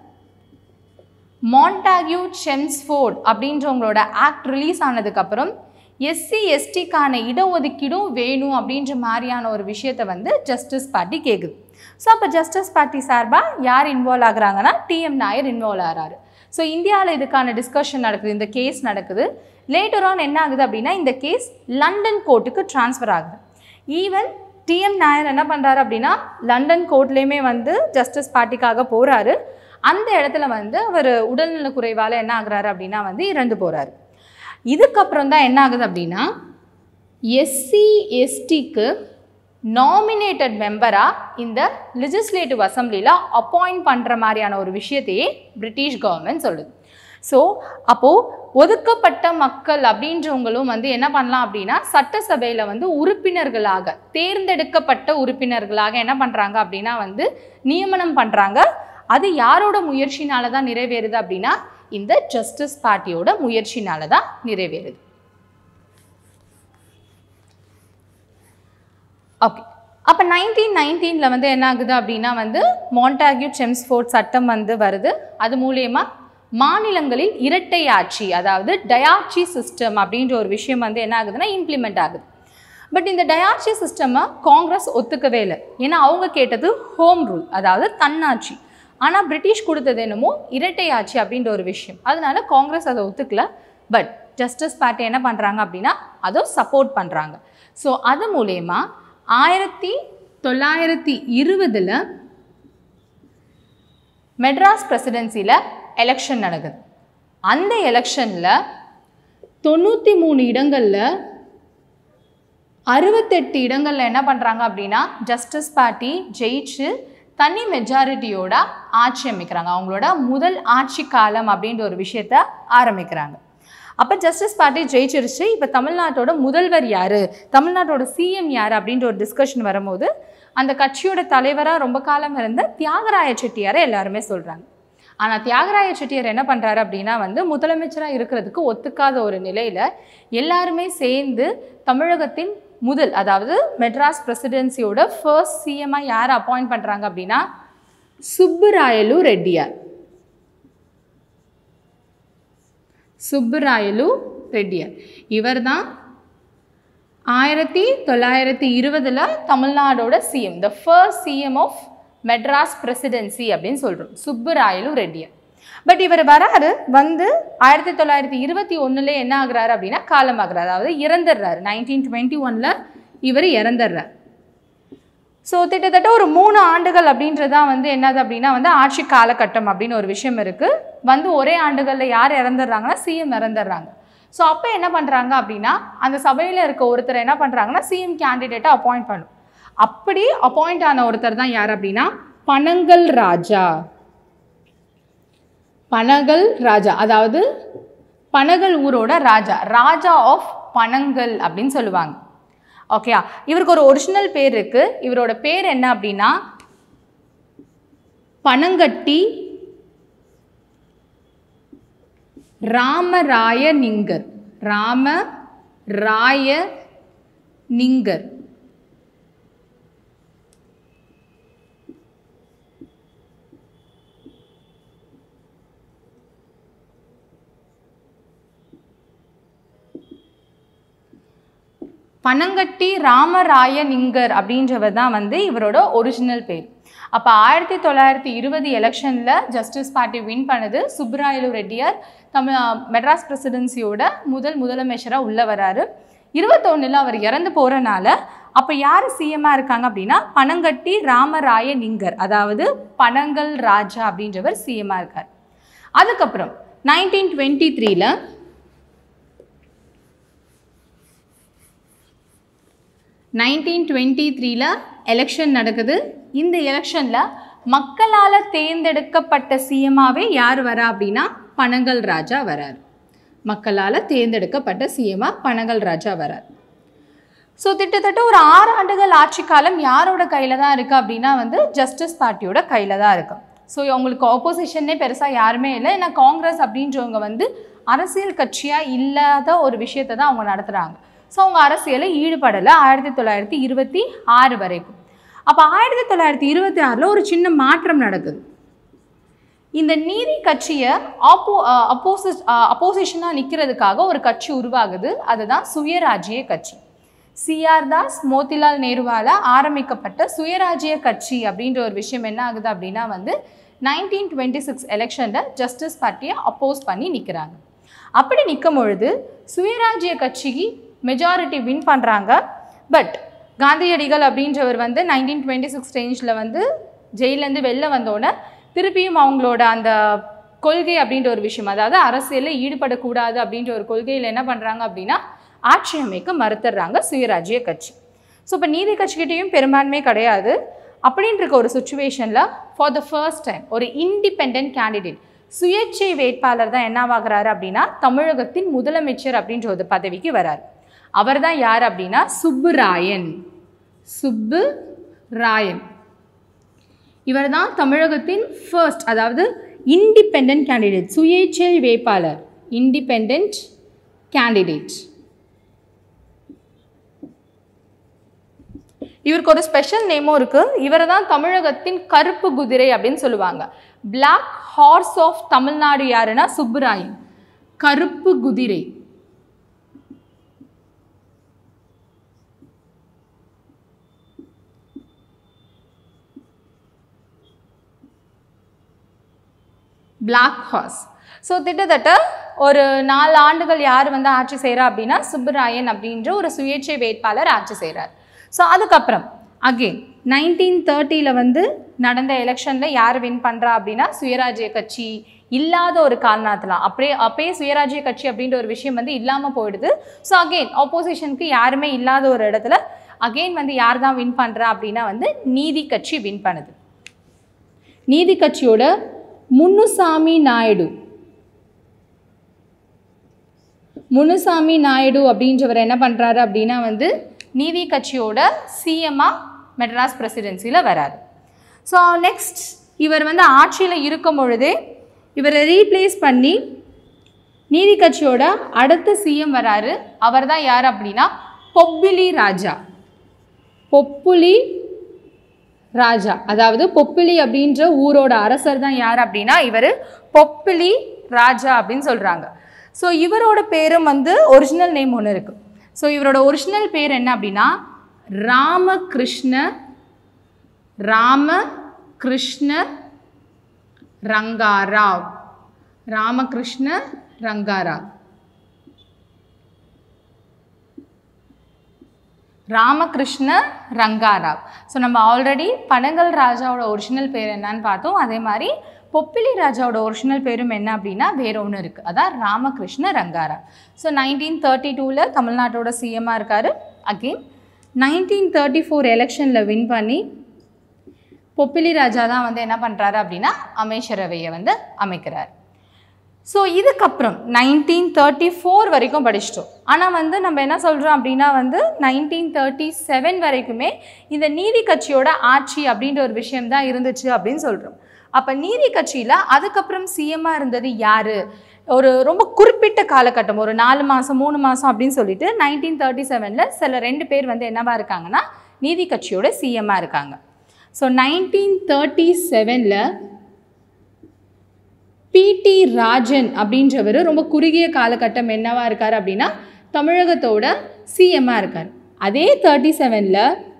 மாண்டாக்யூ செம்ஸ்ஃபோர்ட் அப்படின்றவங்களோட ஆக்ட் ரிலீஸ் ஆனதுக்கப்புறம் எஸ்சி எஸ்டிக்கான இடஒதுக்கீடும் வேணும் அப்படின்ற மாதிரியான ஒரு விஷயத்தை வந்து ஜஸ்டிஸ் பார்ட்டி கேட்குது ஸோ அப்போ ஜஸ்டிஸ் பார்ட்டி சார்பாக யார் இன்வால்வ் ஆகுறாங்கன்னா டிஎம் நாயர் இன்வால்வ் ஆகிறாரு ஸோ இந்தியாவில் இதுக்கான டிஸ்கஷன் நடக்குது இந்த கேஸ் நடக்குது லேட்டர் ஆன் என்ன ஆகுது அப்படின்னா இந்த கேஸ் லண்டன் கோர்ட்டுக்கு ட்ரான்ஸ்ஃபர் ஆகுது ஈவன் டிஎம் நாயர் என்ன பண்ணுறாரு அப்படின்னா லண்டன் கோர்ட்லேயுமே வந்து ஜஸ்டிஸ் பார்ட்டிக்காக போகிறாரு அந்த இடத்துல வந்து அவர் உடல்நல குறைவால் என்ன ஆகுறாரு அப்படின்னா வந்து இறந்து போகிறாரு இதுக்கப்புறம் தான் என்ன ஆகுது அப்படின்னா எஸ்சி எஸ்டிக்கு நாமினேட்டட் மெம்பராக இந்த லெஜிஸ்லேட்டிவ் அசம்பிளியில் அப்பாயிண்ட் பண்ணுற மாதிரியான ஒரு விஷயத்தையே பிரிட்டிஷ் கவர்மெண்ட் சொல்லுது ஸோ அப்போது ஒதுக்கப்பட்ட மக்கள் அப்படின்றவங்களும் வந்து என்ன பண்ணலாம் அப்படின்னா சட்டசபையில் வந்து உறுப்பினர்களாக தேர்ந்தெடுக்கப்பட்ட உறுப்பினர்களாக என்ன பண்ணுறாங்க அப்படின்னா வந்து நியமனம் பண்ணுறாங்க அது யாரோட முயற்சினால தான் நிறைவேறுது அப்படின்னா இந்த ஜஸ்டிஸ் பார்ட்டியோட முயற்சினால தான் நிறைவேறுது ஓகே அப்போ நைன்டீன் நைன்டீனில் வந்து என்ன ஆகுது அப்படின்னா வந்து மாண்டாக்யூ செம்ஸ்ஃபோர்ட் சட்டம் வந்து வருது அது மூலயமா மாநிலங்களில் இரட்டை ஆட்சி அதாவது டயாட்சி சிஸ்டம் அப்படின்ற ஒரு விஷயம் வந்து என்ன ஆகுதுன்னா இம்ப்ளிமெண்ட் ஆகுது பட் இந்த டயாட்சி சிஸ்டமை காங்கிரஸ் ஒத்துக்கவே இல்லை ஏன்னா அவங்க கேட்டது ஹோம் ரூல் அதாவது தன்னாட்சி ஆனால் பிரிட்டிஷ் கொடுத்தது என்னமோ இரட்டை ஆட்சி அப்படின்ற ஒரு விஷயம் அதனால காங்கிரஸ் அதை ஒத்துக்கல பட் ஜஸ்டிஸ் பார்ட்டி என்ன பண்ணுறாங்க அப்படின்னா அதை சப்போர்ட் பண்ணுறாங்க ஸோ அது மூலயமா ஆயிரத்தி தொள்ளாயிரத்தி இருபதில் மெட்ராஸ் பிரசிடென்சியில் எலெக்ஷன் நடக்குது அந்த எலெக்ஷனில் தொண்ணூற்றி மூணு இடங்களில் அறுபத்தெட்டு இடங்களில் என்ன பண்ணுறாங்க அப்படின்னா ஜஸ்டிஸ் பார்ட்டி ஜெயிச்சு தனி மெஜாரிட்டியோட ஆட்சி அமைக்கிறாங்க அவங்களோட முதல் ஆட்சி காலம் அப்படின்ற ஒரு விஷயத்த ஆரம்பிக்கிறாங்க அப்போ ஜஸ்டிஸ் பார்ட்டி ஜெயிச்சிருச்சு இப்போ தமிழ்நாட்டோட முதல்வர் யார் தமிழ்நாட்டோட சிஎம் யார் அப்படின்ற ஒரு டிஸ்கஷன் வரும்போது அந்த கட்சியோட தலைவராக ரொம்ப காலம் இருந்த தியாகராய செட்டியாரை எல்லாருமே சொல்கிறாங்க ஆனால் தியாகராய செட்டியார் என்ன பண்ணுறாரு அப்படின்னா வந்து முதலமைச்சராக இருக்கிறதுக்கு ஒத்துக்காத ஒரு நிலையில் எல்லாருமே சேர்ந்து தமிழகத்தின் முதல் அதாவது மெட்ராஸ் பிரசிடென்சியோட ஃபர்ஸ்ட் சிஎம்மாக யாரை அப்பாயிண்ட் பண்ணுறாங்க அப்படின்னா சுப்புராயலு ரெட்டியார் சுப்புராயலு ரெட்டியார் இவர் தான் ஆயிரத்தி தொள்ளாயிரத்தி இருபதில் தமிழ்நாடோட CM the first CM of Madras Presidency அப்படின்னு சொல்கிறோம் சுப்புராயலு ரெட்டியார் பட் இவர் வராரு வந்து ஆயிரத்தி தொள்ளாயிரத்தி இருபத்தி ஒன்றுல என்ன ஆகுறாரு அப்படின்னா காலமாகிறார் அதாவது இறந்துடுறாரு நைன்டீன் டுவெண்ட்டி ஒனில் இவர் இறந்துடுறார் ஸோ கிட்டத்தட்ட ஒரு மூணு ஆண்டுகள் அப்படின்றதான் வந்து என்னது அப்படின்னா வந்து ஆட்சி காலகட்டம் அப்படின்னு ஒரு விஷயம் இருக்குது வந்து ஒரே ஆண்டுகளில் யார் இறந்துடுறாங்கன்னா சிஎம் இறந்துடுறாங்க ஸோ அப்போ என்ன பண்ணுறாங்க அப்படின்னா அந்த சபையில் இருக்க ஒருத்தர் என்ன பண்ணுறாங்கன்னா சிஎம் கேண்டிடேட்டை அப்பாயிண்ட் பண்ணும் அப்படி அப்பாயிண்ட் ஆன ஒருத்தர் தான் யார் அப்படின்னா பனங்கல் ராஜா பனகல் ராஜா அதாவது பனகல் ஊரோட ராஜா ராஜா ஆஃப் பனங்கல் அப்படின்னு சொல்லுவாங்க ஓகேயா இவருக்கு ஒரு ஒரிஜினல் பேர் இருக்கு இவரோட பேர் என்ன அப்படின்னா பனங்கட்டி ராமராய நிங்கர் ராம ராய நிங்கர் பனங்கட்டி ராமராய நிங்கர் அப்படின்றவர் தான் வந்து இவரோட ஒரிஜினல் பேர் அப்போ ஆயிரத்தி தொள்ளாயிரத்தி இருபது எலெக்ஷனில் ஜஸ்டிஸ் பார்ட்டி வின் பண்ணது சுப்ராயலு ரெட்டியார் தமிழ் மெட்ராஸ் பிரசிடென்சியோட முதல் முதலமைச்சராக உள்ள வராரு இருபத்தொன்னில் அவர் இறந்து போகிறனால அப்போ யார் சிஎம்மாக இருக்காங்க அப்படின்னா பனங்கட்டி ராமராய நிங்கர் அதாவது பனங்கல் ராஜா அப்படின்றவர் சிஎம்மாக இருக்கார் அதுக்கப்புறம் நைன்டீன் டுவெண்ட்டி த்ரீல நைன்டீன் டுவெண்ட்டி த்ரீல எலெக்ஷன் நடக்குது இந்த எலெக்ஷனில் மக்களால் தேர்ந்தெடுக்கப்பட்ட சிஎம்மாவே யார் வரா அப்படின்னா பனங்கல் ராஜா வரார் மக்களால் தேர்ந்தெடுக்கப்பட்ட சிஎம்மா பனகல் ராஜா வரார் ஸோ கிட்டத்தட்ட ஒரு ஆறு ஆண்டுகள் ஆட்சி காலம் யாரோட கையில் தான் இருக்குது அப்படின்னா வந்து ஜஸ்டிஸ் பார்ட்டியோட கையில் தான் இருக்கு ஸோ அவங்களுக்கு ஆப்போசிஷனே பெருசாக யாருமே இல்லை ஏன்னா காங்கிரஸ் அப்படின்றவங்க வந்து அரசியல் கட்சியாக இல்லாத ஒரு விஷயத்தை தான் அவங்க நடத்துகிறாங்க ஸோ அவங்க அரசியலில் ஈடுபடலை ஆயிரத்தி தொள்ளாயிரத்தி இருபத்தி ஆறு வரைக்கும் அப்போ ஆயிரத்தி தொள்ளாயிரத்தி இருபத்தி ஆறில் ஒரு சின்ன மாற்றம் நடக்குது இந்த நீதி கட்சியை ஆப்போ அப்போசிஸ் அப்போசிஷனாக நிற்கிறதுக்காக ஒரு கட்சி உருவாகுது அதுதான் சுயராஜ்ய கட்சி சிஆர் தாஸ் மோதிலால் நேருவால் ஆரம்பிக்கப்பட்ட சுயராஜ்ய கட்சி அப்படின்ற ஒரு விஷயம் என்ன ஆகுது அப்படின்னா வந்து நைன்டீன் டுவெண்ட்டி சிக்ஸ் எலெக்ஷனில் ஜஸ்டிஸ் பார்ட்டியை அப்போஸ் பண்ணி நிற்கிறாங்க அப்படி நிற்கும் பொழுது சுயராஜ்ய கட்சிக்கு மெஜாரிட்டி வின் பண்ணுறாங்க பட் காந்தியடிகள் அப்படின்றவர் வந்து நைன்டீன் டுவெண்ட்டி சிக்ஸ் ரேஞ்சில் வந்து ஜெயிலேருந்து வெளில வந்தோடனே திருப்பியும் அவங்களோட அந்த கொள்கை அப்படின்ற ஒரு விஷயம் அதாவது அரசியலில் ஈடுபடக்கூடாது அப்படின்ற ஒரு கொள்கையில் என்ன பண்ணுறாங்க அப்படின்னா ஆட்சி அமைக்க மறுத்துடுறாங்க சுயராஜ்ய கட்சி ஸோ இப்போ நீதி கட்சிக்கிட்டேயும் பெரும்பான்மை கிடையாது அப்படின்ற இருக்க ஒரு சுச்சுவேஷனில் ஃபார் த ஃபர்ஸ்ட் டைம் ஒரு இண்டிபெண்ட் கேண்டிடேட் சுயேட்சை வேட்பாளர் தான் என்னவாகிறாரு அப்படின்னா தமிழகத்தின் முதலமைச்சர் அப்படின்ற ஒரு பதவிக்கு வரார் அவர் தான் யார் அப்படின்னா சுப்புராயன் சுப்பு ராயன் இவர் தான் தமிழகத்தின் ஃபர்ஸ்ட் அதாவது இண்டிபெண்ட் கேண்டிடேட் சுயேட்சை வேட்பாளர் இண்டிபெண்ட் கேண்டிடேட் இவருக்கு ஒரு ஸ்பெஷல் நேமும் இருக்கு இவரை தான் தமிழகத்தின் கருப்பு குதிரை அப்படின்னு சொல்லுவாங்க பிளாக் ஹார்ஸ் ஆஃப் தமிழ்நாடு யாருன்னா சுப்புராயன் கருப்பு குதிரை பிளாக் ஹார்ஸ் ஸோ கிட்டத்தட்ட ஒரு நாலு ஆண்டுகள் யார் வந்து ஆட்சி செய்கிறா அப்படின்னா சுப்புராயன் அப்படின்ற ஒரு சுயேட்சை வேட்பாளர் ஆட்சி செய்கிறார் ஸோ அதுக்கப்புறம் அகெயின் நைன்டீன் தேர்ட்டியில் வந்து நடந்த எலெக்ஷனில் யார் வின் பண்ணுறா அப்படின்னா சுயராஜ்ய கட்சி இல்லாத ஒரு காரணத்தில் அப்படியே அப்பயே சுயராஜ்ய கட்சி அப்படின்ற ஒரு விஷயம் வந்து இல்லாமல் போயிடுது ஸோ அகெயின் ஆப்போசிஷனுக்கு யாருமே இல்லாத ஒரு இடத்துல அகெயின் வந்து யார் தான் வின் பண்ணுறா அப்படின்னா வந்து நீதி கட்சி வின் பண்ணுது நீதி கட்சியோட முன்னுசாமி நாயுடு முனுசாமி நாயுடு அப்படின்றவர் என்ன பண்ணுறாரு அப்படின்னா வந்து நீதி கட்சியோட சிஎம்மா மெட்ராஸ் பிரசிடென்சியில் வராரு ஸோ நெக்ஸ்ட் இவர் வந்து ஆட்சியில் இருக்கும் பொழுதே இவரை ரீப்ளேஸ் பண்ணி நீதி கட்சியோட அடுத்த சிஎம் வராரு அவர் தான் யார் அப்படின்னா பொப்பிலி ராஜா பொப்புலி ராஜா அதாவது பொப்பிலி அப்படின்ற ஊரோட அரசர் தான் யார் அப்படின்னா இவர் பொப்பிலி ராஜா அப்படின்னு சொல்கிறாங்க ஸோ இவரோட பேரும் வந்து ஒரிஜினல் நேம் ஒன்று இருக்குது ஸோ இவரோட ஒரிஜினல் பேர் என்ன அப்படின்னா ராமகிருஷ்ண ராமகிருஷ்ண ரங்காராவ் ராமகிருஷ்ண ரங்காராவ் ராமகிருஷ்ண ரங்காராவ் ஸோ நம்ம ஆல்ரெடி பனங்கல் ராஜாவோட ஒரிஜினல் பேர் என்னன்னு பார்த்தோம் அதே மாதிரி பொப்பிலி ராஜாவோட ஒரிஜினல் பேரும் என்ன அப்படின்னா வேற ஒன்று இருக்குது அதான் Ramakrishna Ranga Rao so nineteen thirty டூவில் தமிழ்நாட்டோட சிஎம்மாக இருக்கார் அகெயின் நைன்டீன் தேர்ட்டி ஃபோர் எலெக்ஷனில் வின் பண்ணி பொப்பிலி ராஜா தான் வந்து என்ன பண்ணுறாரு அப்படின்னா அமைச்சரவையை வந்து அமைக்கிறார் ஸோ இதுக்கப்புறம் நைன்டீன் தேர்ட்டி ஃபோர் வரைக்கும் படிச்சிட்டோம் ஆனால் வந்து நம்ம என்ன சொல்கிறோம் அப்படின்னா வந்து நைன்டீன் தேர்ட்டி செவன் வரைக்குமே இந்த நீதி கட்சியோட ஆட்சி அப்படின்ற ஒரு விஷயம் தான் இருந்துச்சு அப்படின்னு சொல்கிறோம் அப்போ நீதி கட்சியில் அதுக்கப்புறம் சிஎம்மாக இருந்தது யார் ஒரு ரொம்ப குறிப்பிட்ட காலகட்டம் ஒரு நாலு மாதம் மூணு மாதம் அப்படின்னு சொல்லிட்டு நைன்டீன் தேர்ட்டி செவனில் சில ரெண்டு பேர் வந்து என்னவா இருக்காங்கன்னா நீதி கட்சியோட சிஎம்மாக இருக்காங்க ஸோ நைன்டீன் தேர்ட்டி செவனில் பிடி ராஜன் அப்படின்றவர் ரொம்ப குறுகிய காலகட்டம் என்னவா இருக்கார் அப்படின்னா தமிழகத்தோட சிஎம்மாக இருக்கார் அதே தேர்ட்டி செவனில்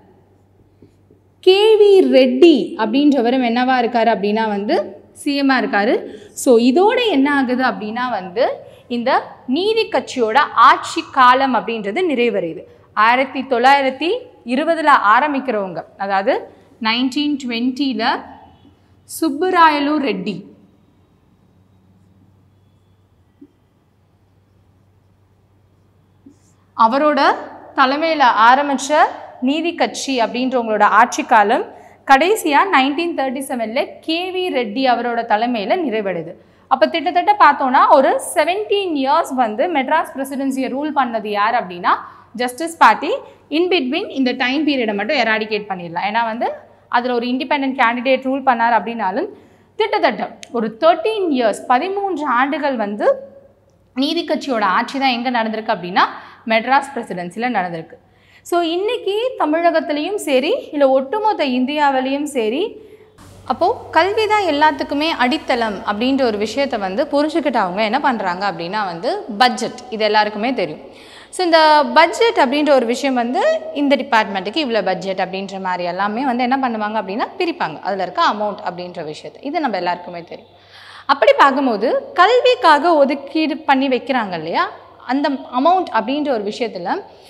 கேவி ரெட்டி அப்படின்றவரும் என்னவா இருக்கார் அப்படின்னா வந்து சிஎம்மாக இருக்கார் ஸோ இதோட என்ன ஆகுது அப்படின்னா வந்து இந்த நீதி கட்சியோட ஆட்சி காலம் அப்படின்றது நிறைவடையுது ஆயிரத்தி தொள்ளாயிரத்தி இருபதில் ஆரம்பிக்கிறவங்க அதாவது நைன்டீன் டுவெண்ட்டியில் சுப்புராயலு ரெட்டி அவரோட தலைமையில் ஆரம்பித்த நீதி கட்சி அப்படின்றவங்களோட ஆட்சி காலம் கடைசியாக நைன்டீன் தேர்ட்டி செவனில் கேவி ரெட்டி அவரோட தலைமையில் நிறைவடையுது அப்போ கிட்டத்தட்ட பார்த்தோன்னா ஒரு செவன்டீன் இயர்ஸ் வந்து மெட்ராஸ் பிரசிடென்சியை ரூல் பண்ணது யார் அப்படின்னா ஜஸ்டிஸ் பார்ட்டி இன் பிட்வீன் இந்த டைம் பீரியடை மட்டும் எராடிகேட் பண்ணிடலாம் ஏன்னா வந்து அதில் ஒரு இண்டிபெண்ட் கேண்டிடேட் ரூல் பண்ணார் அப்படின்னாலும் கிட்டத்தட்ட ஒரு தேர்ட்டீன் இயர்ஸ் பதிமூன்று ஆண்டுகள் வந்து நீதி கட்சியோட ஆட்சி தான் எங்கே நடந்திருக்கு அப்படின்னா மெட்ராஸ் பிரசிடென்சியில் நடந்திருக்கு ஸோ இன்றைக்கி தமிழகத்துலேயும் சரி இல்லை ஒட்டுமொத்த இந்தியாவிலையும் சரி அப்போது கல்வி தான் எல்லாத்துக்குமே அடித்தளம் அப்படின்ற ஒரு விஷயத்தை வந்து புரிஞ்சுக்கிட்டு அவங்க என்ன பண்ணுறாங்க அப்படின்னா வந்து பட்ஜெட் இது எல்லாருக்குமே தெரியும் ஸோ இந்த பட்ஜெட் அப்படின்ற ஒரு விஷயம் வந்து இந்த டிபார்ட்மெண்ட்டுக்கு இவ்வளோ பட்ஜெட் அப்படின்ற மாதிரி எல்லாமே வந்து என்ன பண்ணுவாங்க அப்படின்னா பிரிப்பாங்க அதில் இருக்க அமௌண்ட் அப்படின்ற விஷயத்தை இது நம்ம எல்லாருக்குமே தெரியும் அப்படி பார்க்கும்போது கல்விக்காக ஒதுக்கீடு பண்ணி வைக்கிறாங்க இல்லையா அந்த அமௌண்ட் அப்படின்ற ஒரு விஷயத்தில்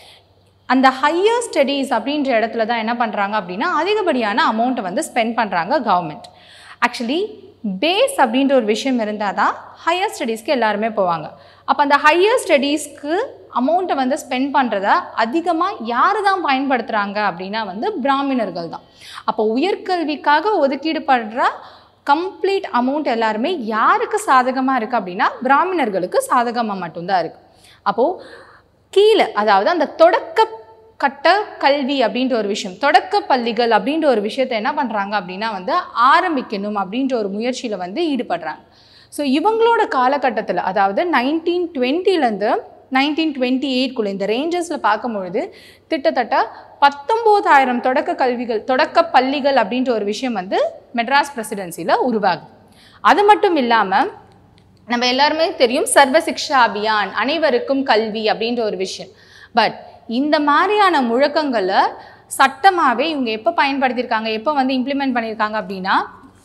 அந்த ஹையர் ஸ்டடீஸ் அப்படின்ற இடத்துல தான் என்ன பண்ணுறாங்க அப்படின்னா அதிகப்படியான அமௌண்ட்டை வந்து ஸ்பெண்ட் பண்ணுறாங்க கவர்மெண்ட் ஆக்சுவலி பேஸ் அப்படின்ற ஒரு விஷயம் இருந்தால் தான் ஹையர் ஸ்டடீஸ்க்கு எல்லாருமே போவாங்க அப்போ அந்த ஹையர் ஸ்டடீஸ்க்கு அமௌண்ட்டை வந்து ஸ்பெண்ட் பண்ணுறத அதிகமாக யார் தான் பயன்படுத்துகிறாங்க அப்படின்னா வந்து பிராமணர்கள் தான் அப்போ உயர்கல்விக்காக ஒதுக்கீடு பண்ணுற கம்ப்ளீட் அமௌண்ட் எல்லாருமே யாருக்கு சாதகமாக இருக்குது அப்படின்னா பிராமணர்களுக்கு சாதகமாக மட்டும்தான் இருக்குது அப்போது கீழே அதாவது அந்த தொடக்க கட்ட கல்வி அப்படின்ற ஒரு விஷயம் தொடக்க பள்ளிகள் அப்படின்ற ஒரு விஷயத்தை என்ன பண்ணுறாங்க அப்படின்னா வந்து ஆரம்பிக்கணும் அப்படின்ற ஒரு முயற்சியில் வந்து ஈடுபடுறாங்க ஸோ இவங்களோட காலகட்டத்தில் அதாவது நைன்டீன் டுவெண்ட்டிலேருந்து நைன்டீன் டுவெண்ட்டி எயிட்குள்ளே இந்த ரேஞ்சஸில் பார்க்கும்பொழுது கிட்டத்தட்ட பத்தொம்போதாயிரம் தொடக்க கல்விகள் தொடக்க பள்ளிகள் அப்படின்ற ஒரு விஷயம் வந்து மெட்ராஸ் பிரசிடென்சியில் உருவாகுது அது மட்டும் இல்லாமல் நம்ம எல்லாருமே தெரியும் சர்வ சிக்ஷா அபியான் அனைவருக்கும் கல்வி அப்படின்ற ஒரு விஷயம் பட் இந்த மாதிரியான முழக்கங்களை சட்டமாகவே இவங்க எப்போ பயன்படுத்தியிருக்காங்க எப்போ வந்து இம்ப்ளிமெண்ட் பண்ணியிருக்காங்க அப்படின்னா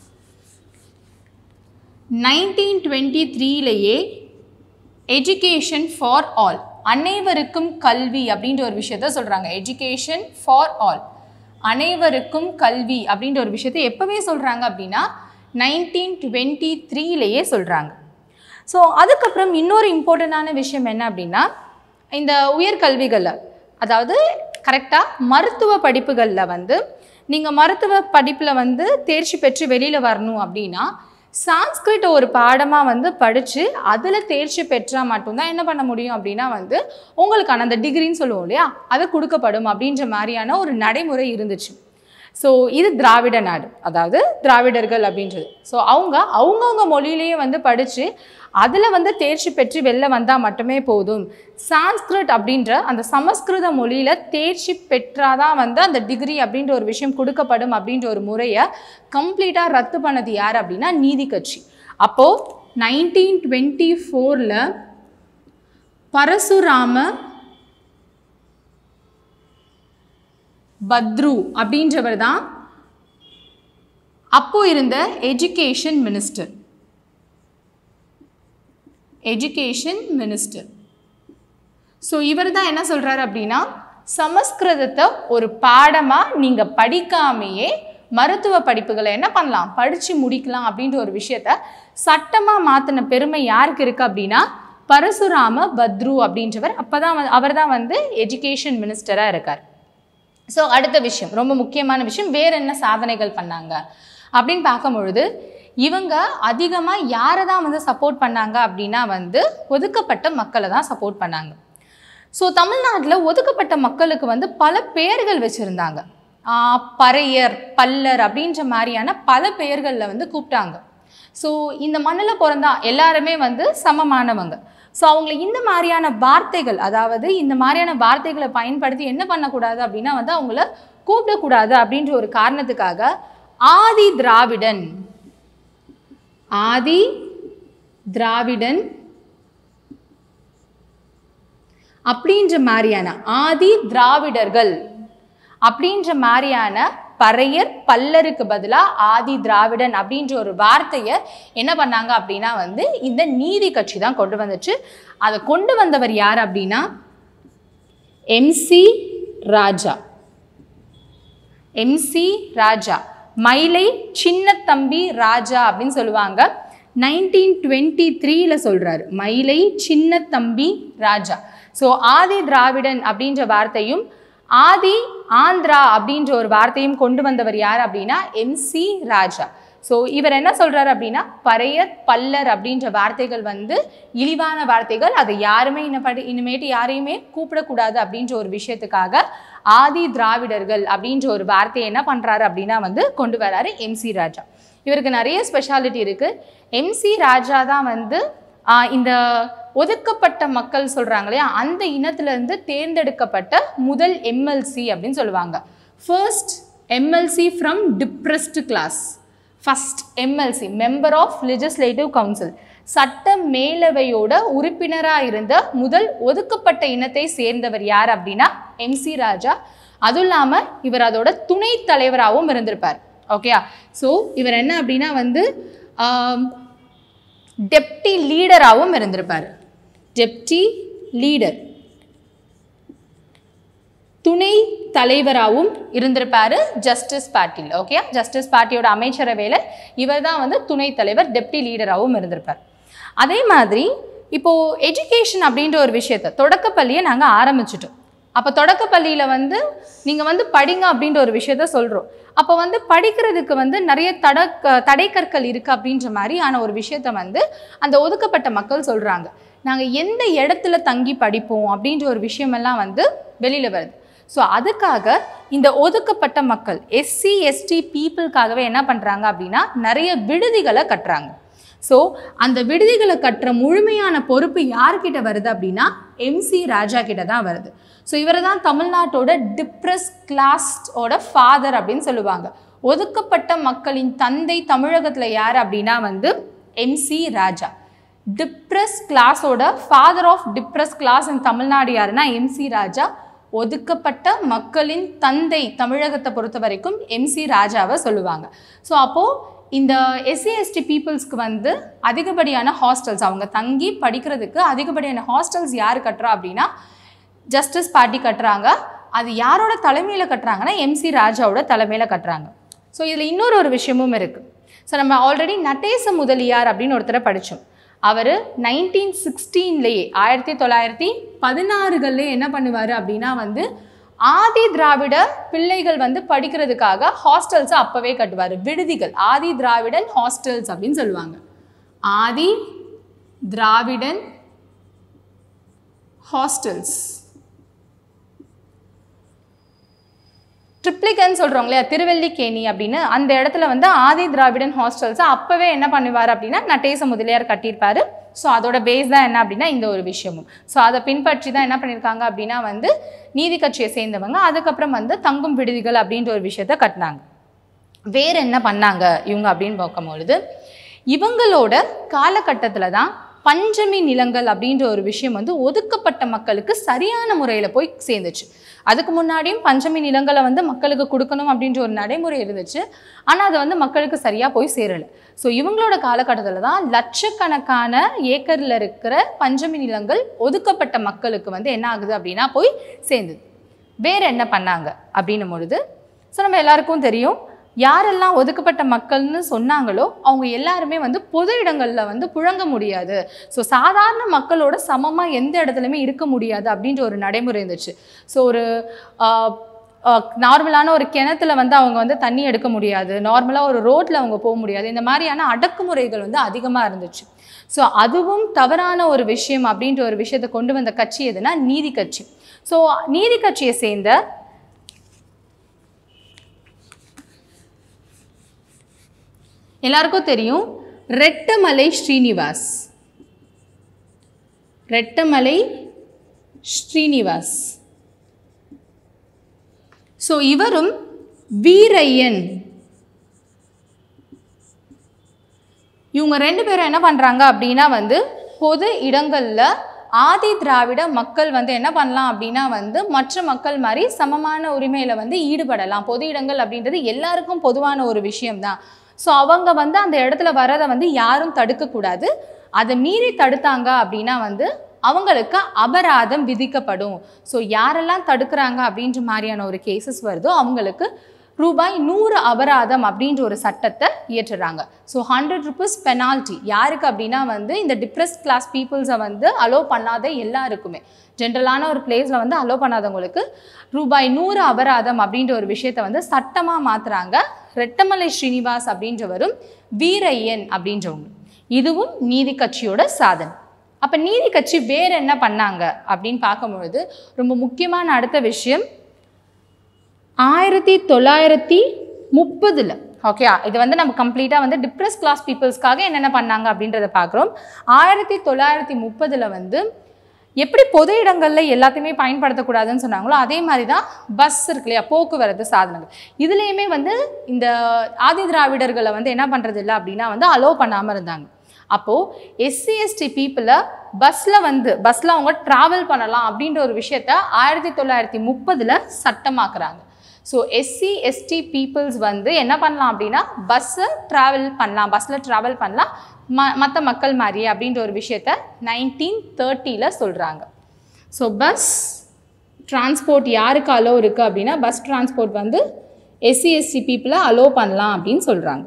நைன்டீன் டுவெண்ட்டி த்ரீலேயே எஜுகேஷன் ஃபார் ஆல் அனைவருக்கும் கல்வி அப்படின்ற ஒரு விஷயத்த சொல்கிறாங்க எஜுகேஷன் ஃபார் ஆல் அனைவருக்கும் கல்வி அப்படின்ற ஒரு விஷயத்தை எப்போவே சொல்கிறாங்க அப்படின்னா நைன்டீன் டுவெண்ட்டி த்ரீலேயே சொல்கிறாங்க ஸோ அதுக்கப்புறம் இன்னொரு இம்பார்ட்டண்ட்டான விஷயம் என்ன அப்படின்னா இந்த உயர்கல்விகளில் அதாவது கரெக்டாக மருத்துவ படிப்புகளில் வந்து நீங்கள் மருத்துவ படிப்பில் வந்து தேர்ச்சி பெற்று வெளியில் வரணும் அப்படின்னா சான்ஸ்கிரிட் ஒரு பாடமாக வந்து படித்து அதில் தேர்ச்சி பெற்றால் மட்டும்தான் என்ன பண்ண முடியும் அப்படின்னா வந்து உங்களுக்கான அந்த டிகிரின்னு சொல்லுவோம் இல்லையா அது கொடுக்கப்படும் அப்படின்ற மாதிரியான ஒரு நடைமுறை இருந்துச்சு ஸோ இது திராவிட நாடு அதாவது திராவிடர்கள் அப்படின்றது ஸோ அவங்க அவங்கவுங்க மொழியிலேயே வந்து படித்து அதில் வந்து தேர்ச்சி பெற்று வெளில வந்தால் மட்டுமே போதும் சான்ஸ்கிரிட் அப்படின்ற அந்த சமஸ்கிருத மொழியில் தேர்ச்சி பெற்றாதான் வந்து அந்த டிகிரி அப்படின்ற ஒரு விஷயம் கொடுக்கப்படும் அப்படின்ற ஒரு முறையை கம்ப்ளீட்டாக ரத்து பண்ணது யார் அப்படின்னா நீதி கட்சி அப்போது நைன்டீன் டுவெண்ட்டி ஃபோரில் பரசுராம பத்ரு அப்படின்றவர் தான் அப்போ இருந்த education minister education minister so இவர் தான் என்ன சொல்கிறாரு அப்படின்னா சமஸ்கிருதத்தை ஒரு பாடமாக நீங்கள் படிக்காமையே மருத்துவ படிப்புகளை என்ன பண்ணலாம் படித்து முடிக்கலாம் அப்படின்ற ஒரு விஷயத்த சட்டமாக மாற்றின பெருமை யாருக்கு இருக்குது அப்படின்னா பரசுராம பத்ரு அப்படின்றவர் அப்போ தான் அவர் தான் வந்து எஜுகேஷன் மினிஸ்டராக இருக்கார் ஸோ அடுத்த விஷயம் ரொம்ப முக்கியமான விஷயம் வேற என்ன சாதனைகள் பண்ணாங்க அப்படின்னு பார்க்கும் பொழுது இவங்க அதிகமாக யாரை தான் வந்து சப்போர்ட் பண்ணாங்க அப்படின்னா வந்து ஒதுக்கப்பட்ட மக்களை தான் சப்போர்ட் பண்ணாங்க ஸோ தமிழ்நாட்டில் ஒதுக்கப்பட்ட மக்களுக்கு வந்து பல பெயர்கள் வச்சுருந்தாங்க பறையர் பல்லர் அப்படின்ற மாதிரியான பல பெயர்களில் வந்து கூப்பிட்டாங்க ஸோ இந்த மண்ணில் பிறந்தா எல்லாருமே வந்து சமமானவங்க ஸோ அவங்களை இந்த மாதிரியான வார்த்தைகள் அதாவது இந்த மாதிரியான வார்த்தைகளை பயன்படுத்தி என்ன பண்ணக்கூடாது அப்படின்னா வந்து அவங்கள கூப்பிடக்கூடாது அப்படின்ற ஒரு காரணத்துக்காக ஆதி திராவிடன் ஆதி திராவிடன் அப்படின்ற மாதிரியான ஆதி திராவிடர்கள் அப்படின்ற மாதிரியான பறையர் பல்லருக்கு பதிலாக ஆதி திராவிடன் அப்படின்ற ஒரு வார்த்தையை என்ன பண்ணாங்க அப்படின்னா வந்து இந்த நீதி கட்சி தான் கொண்டு வந்துச்சு அதை கொண்டு வந்தவர் யார் அப்படின்னா எம்சி ராஜா எம்சி ராஜா மயிலை சின்னத்தம்பி ராஜா அப்படின்னு சொல்லுவாங்க நைன்டீன் டுவெண்ட்டி த்ரீல சொல்கிறாரு மயிலை சின்னத்தம்பி ராஜா ஸோ ஆதி திராவிடன் அப்படின்ற வார்த்தையும் ஆதி ஆந்திரா அப்படின்ற ஒரு வார்த்தையும் கொண்டு வந்தவர் யார் அப்படின்னா எம்சி ராஜா ஸோ இவர் என்ன சொல்றாரு அப்படின்னா பறையர் பல்லர் அப்படின்ற வார்த்தைகள் வந்து இழிவான வார்த்தைகள் அதை யாருமே இன்னப்படி இனிமேட்டு யாரையுமே கூப்பிடக்கூடாது அப்படின்ற ஒரு விஷயத்துக்காக ஆதி திராவிடர்கள் அப்படின்ற ஒரு வார்த்தையை என்ன பண்றாரு அப்படின்னா வந்து கொண்டு வராரு எம்சி ராஜா இவருக்கு நிறைய ஸ்பெஷாலிட்டி இருக்கு எம்சி ராஜா தான் வந்து ஆஹ், இந்த ஒதுக்கப்பட்ட மக்கள் சொல்றாங்க இல்லையா அந்த இனத்திலிருந்து தேர்ந்தெடுக்கப்பட்ட முதல் எம்எல்சி அப்படின்னு சொல்லுவாங்க first MLC from depressed class first MLC member of legislative council சட்ட மேலவையோட உறுப்பினராக இருந்த முதல் ஒதுக்கப்பட்ட இனத்தை சேர்ந்தவர் யார் அப்படின்னா எம்சி ராஜா அதுவும் இல்லாமல் இவர் அதோட துணைத் தலைவராகவும் இருந்திருப்பார் ஓகேயா ஸோ இவர் என்ன அப்படின்னா வந்து டெப்டி லீடராகவும் இருந்திருப்பார் டெப்டி லீடர் துணை தலைவராகவும் இருந்திருப்பாரு ஜஸ்டிஸ் பார்ட்டியில் ஓகே ஜஸ்டிஸ் பார்ட்டியோட அமைச்சரவையில் இவர் தான் வந்து துணைத் தலைவர் டெப்டி லீடராகவும் இருந்திருப்பார் அதே மாதிரி இப்போது எஜுகேஷன் அப்படின்ற ஒரு விஷயத்தை தொடக்கப்பள்ளியை நாங்கள் ஆரம்பிச்சிட்டோம் அப்போ தொடக்கப்பள்ளியில் வந்து நீங்கள் வந்து படிங்க அப்படின்ற ஒரு விஷயத்த சொல்கிறோம் அப்போ வந்து படிக்கிறதுக்கு வந்து நிறைய தட தடைக்கற்கள் இருக்குது அப்படின்ற மாதிரி ஆன ஒரு விஷயத்த வந்து அந்த ஒதுக்கப்பட்ட மக்கள் சொல்கிறாங்க நாங்கள் எந்த இடத்துல தங்கி படிப்போம் அப்படின்ற ஒரு விஷயமெல்லாம் வந்து வெளியில் வருது ஸோ அதுக்காக இந்த ஒதுக்கப்பட்ட மக்கள் எஸ்சி எஸ்டி பீப்புளுக்காகவே என்ன பண்ணுறாங்க அப்படின்னா நிறைய விடுதிகளை கட்டுறாங்க ஸோ அந்த விடுதிகளை கட்டுற முழுமையான பொறுப்பு யார்கிட்ட வருது அப்படின்னா எம்சி ராஜா கிட்ட தான் வருது ஸோ இவரை தான் தமிழ்நாட்டோட டிப்ரெஸ் கிளாஸோட ஃபாதர் அப்படின்னு சொல்லுவாங்க ஒதுக்கப்பட்ட மக்களின் தந்தை தமிழகத்தில் யார் அப்படின்னா வந்து எம்சி ராஜா டிப்ரெஸ் கிளாஸோட father of depressed class in Tamil Nadu யாருன்னா எம்சி ராஜா ஒதுக்கப்பட்ட மக்களின் தந்தை தமிழகத்தை பொறுத்த வரைக்கும் எம்சி ராஜாவை சொல்லுவாங்க ஸோ அப்போது இந்த எஸ்சி எஸ்டி பீப்புள்ஸ்க்கு வந்து அதிகப்படியான ஹாஸ்டல்ஸ் அவங்க தங்கி படிக்கிறதுக்கு அதிகப்படியான ஹாஸ்டல்ஸ் யார் கட்டுறா அப்படின்னா ஜஸ்டிஸ் பார்ட்டி கட்டுறாங்க அது யாரோட தலைமையில் கட்டுறாங்கன்னா எம்சி ராஜாவோட தலைமையில் கட்டுறாங்க ஸோ இதில் இன்னொரு ஒரு விஷயமும் இருக்குது ஸோ நம்ம ஆல்ரெடி நட்டேச முதலியார் அப்படின்னு ஒருத்தரை படித்தோம் அவர் நைன்டீன் சிக்ஸ்டீன்லேயே ஆயிரத்தி தொள்ளாயிரத்தி பதினாறுகள்லேயே என்ன பண்ணுவார் அப்படின்னா வந்து ஆதி திராவிட பிள்ளைகள் வந்து படிக்கிறதுக்காக ஹாஸ்டல்ஸ் அப்பவே கட்டுவார் விடுதிகள் ஆதி திராவிடன் ஹாஸ்டல்ஸ் அப்படின்னு சொல்லுவாங்க ஆதி திராவிடன் ஹாஸ்டல்ஸ் ட்ரிப்ளிகன் சொல்கிறோம் இல்லையா திருவல்லிக்கேணி அப்படின்னு அந்த இடத்துல வந்து ஆதி திராவிடன் ஹாஸ்டல்ஸை அப்போவே என்ன பண்ணுவார் அப்படின்னா நட்டேச முதலியார் கட்டியிருப்பாரு ஸோ அதோட பேஸ் தான் என்ன அப்படின்னா இந்த ஒரு விஷயமும் ஸோ அதை பின்பற்றி தான் என்ன பண்ணியிருக்காங்க அப்படின்னா வந்து நீதி கட்சியை சேர்ந்தவங்க அதுக்கப்புறம் வந்து தங்கும் விடுதிகள் அப்படின்ற ஒரு விஷயத்த கட்டினாங்க வேற என்ன பண்ணாங்க இவங்க அப்படின்னு பார்க்கும்பொழுது இவங்களோட காலகட்டத்தில் தான் பஞ்சமி நிலங்கள் அப்படின்ற ஒரு விஷயம் வந்து ஒதுக்கப்பட்ட மக்களுக்கு சரியான முறையில் போய் சேர்ந்துச்சு அதுக்கு முன்னாடியும் பஞ்சமி நிலங்களை வந்து மக்களுக்கு கொடுக்கணும் அப்படின்ற ஒரு நடைமுறை இருந்துச்சு ஆனால் அது வந்து மக்களுக்கு சரியாக போய் சேரலை ஸோ இவங்களோட காலகட்டத்தில் தான் லட்சக்கணக்கான ஏக்கரில் இருக்கிற பஞ்சமி நிலங்கள் ஒதுக்கப்பட்ட மக்களுக்கு வந்து என்ன ஆகுது அப்படின்னா போய் சேர்ந்தது வேற என்ன பண்ணாங்க அப்படின்னும் பொழுது ஸோ நம்ம எல்லாருக்கும் தெரியும் யாரெல்லாம் ஒதுக்கப்பட்ட மக்கள்னு சொன்னாங்களோ அவங்க எல்லாருமே வந்து பொது இடங்களில் வந்து புழங்க முடியாது ஸோ சாதாரண மக்களோட சமமாக எந்த இடத்துலையுமே இருக்க முடியாது அப்படின்ற ஒரு நடைமுறை இருந்துச்சு ஸோ ஒரு நார்மலான ஒரு கிணத்துல வந்து அவங்க வந்து தண்ணி எடுக்க முடியாது நார்மலாக ஒரு ரோட்டில் அவங்க போக முடியாது இந்த மாதிரியான அடக்குமுறைகள் வந்து அதிகமாக இருந்துச்சு ஸோ அதுவும் தவறான ஒரு விஷயம் அப்படின்ற ஒரு விஷயத்தை கொண்டு வந்த கட்சி எதுனா நீதி கட்சி ஸோ நீதி கட்சியை சேர்ந்த எல்லாருக்கும் தெரியும் ரெட்டமலை ஸ்ரீனிவாஸ் ரெட்டமலை ஸ்ரீனிவாஸ் ஸோ இவரும் வீரையன் இவங்க ரெண்டு பேரும் என்ன பண்ணுறாங்க அப்படின்னா வந்து பொது இடங்களில் ஆதி திராவிட மக்கள் வந்து என்ன பண்ணலாம் அப்படின்னா வந்து மற்ற மக்கள் மாதிரி சமமான உரிமையில் வந்து ஈடுபடலாம் பொது இடங்கள் அப்படின்றது எல்லாருக்கும் பொதுவான ஒரு விஷயம்தான் ஸோ அவங்க வந்து அந்த இடத்துல வரதை வந்து யாரும் தடுக்கக்கூடாது அதை மீறி தடுத்தாங்க அப்படின்னா வந்து அவங்களுக்கு அபராதம் விதிக்கப்படும் ஸோ யாரெல்லாம் தடுக்கிறாங்க அப்படின்ற மாதிரியான ஒரு கேசஸ் வருதோ அவங்களுக்கு ரூபாய் நூறு அபராதம் அப்படின்ற ஒரு சட்டத்தை இயற்றுறாங்க ஸோ ஹண்ட்ரட் ருபீஸ் பெனால்ட்டி யாருக்கு அப்படின்னா வந்து இந்த டிப்ரெஸ்ட் கிளாஸ் பீப்புள்ஸை வந்து அலோவ் பண்ணாத எல்லாருக்குமே ஜென்ரலான ஒரு பிளேஸில் வந்து அலோவ் பண்ணாதவங்களுக்கு ரூபாய் நூறு அபராதம் அப்படின்ற ஒரு விஷயத்தை வந்து சட்டமாக மாற்றுறாங்க ரெட்டமலை ஸ்ரீனிவாஸ் அப்படின்றவரும் வீரையன் அப்படின்றவங்க இதுவும் நீதி கட்சியோட சாதனை அப்போ நீதி கட்சி வேற என்ன பண்ணாங்க அப்படின்னு பார்க்கும்பொழுது ரொம்ப முக்கியமான அடுத்த விஷயம் ஆயிரத்தி தொள்ளாயிரத்தி முப்பதில் ஓகே இது வந்து நம்ம கம்ப்ளீட்டாக வந்து டிப்ரெஸ் கிளாஸ் பீப்புள்ஸ்க்காக என்னென்ன பண்ணாங்க அப்படின்றத பார்க்குறோம் ஆயிரத்தி தொள்ளாயிரத்தி முப்பதில் வந்து எப்படி பொது இடங்களில் எல்லாத்தையுமே பயன்படுத்தக்கூடாதுன்னு சொன்னாங்களோ அதே மாதிரி தான் பஸ் இருக்கு இல்லையா போக்குவரத்து சாதனங்கள் இதுலேயுமே வந்து இந்த ஆதி திராவிடர்களை வந்து என்ன பண்ணுறது இல்லை அப்படின்னா வந்து அலோவ் பண்ணாமல் இருந்தாங்க அப்போது எஸ்சி எஸ்டி பீப்புளை பஸ்ஸில் வந்து பஸ்ஸில் அவங்க ட்ராவல் பண்ணலாம் அப்படின்ற ஒரு விஷயத்த ஆயிரத்தி தொள்ளாயிரத்தி முப்பதில் சட்டமாக்குறாங்க ஸோ எஸ்சி எஸ்டி பீப்புள்ஸ் வந்து என்ன பண்ணலாம் அப்படின்னா பஸ்ஸை ட்ராவல் பண்ணலாம் பஸ்ஸில் ட்ராவல் பண்ணலாம் ம மற்ற மக்கள் மாதிரியே அப்படின்ற ஒரு விஷயத்த நைன்டீன் தேர்ட்டியில் சொல்கிறாங்க ஸோ பஸ் டிரான்ஸ்போர்ட் யாருக்கு அலோவ் இருக்குது அப்படின்னா பஸ் டிரான்ஸ்போர்ட் வந்து எஸ்சி எஸ்சி பீப்புளை அலோவ் பண்ணலாம் அப்படின்னு சொல்கிறாங்க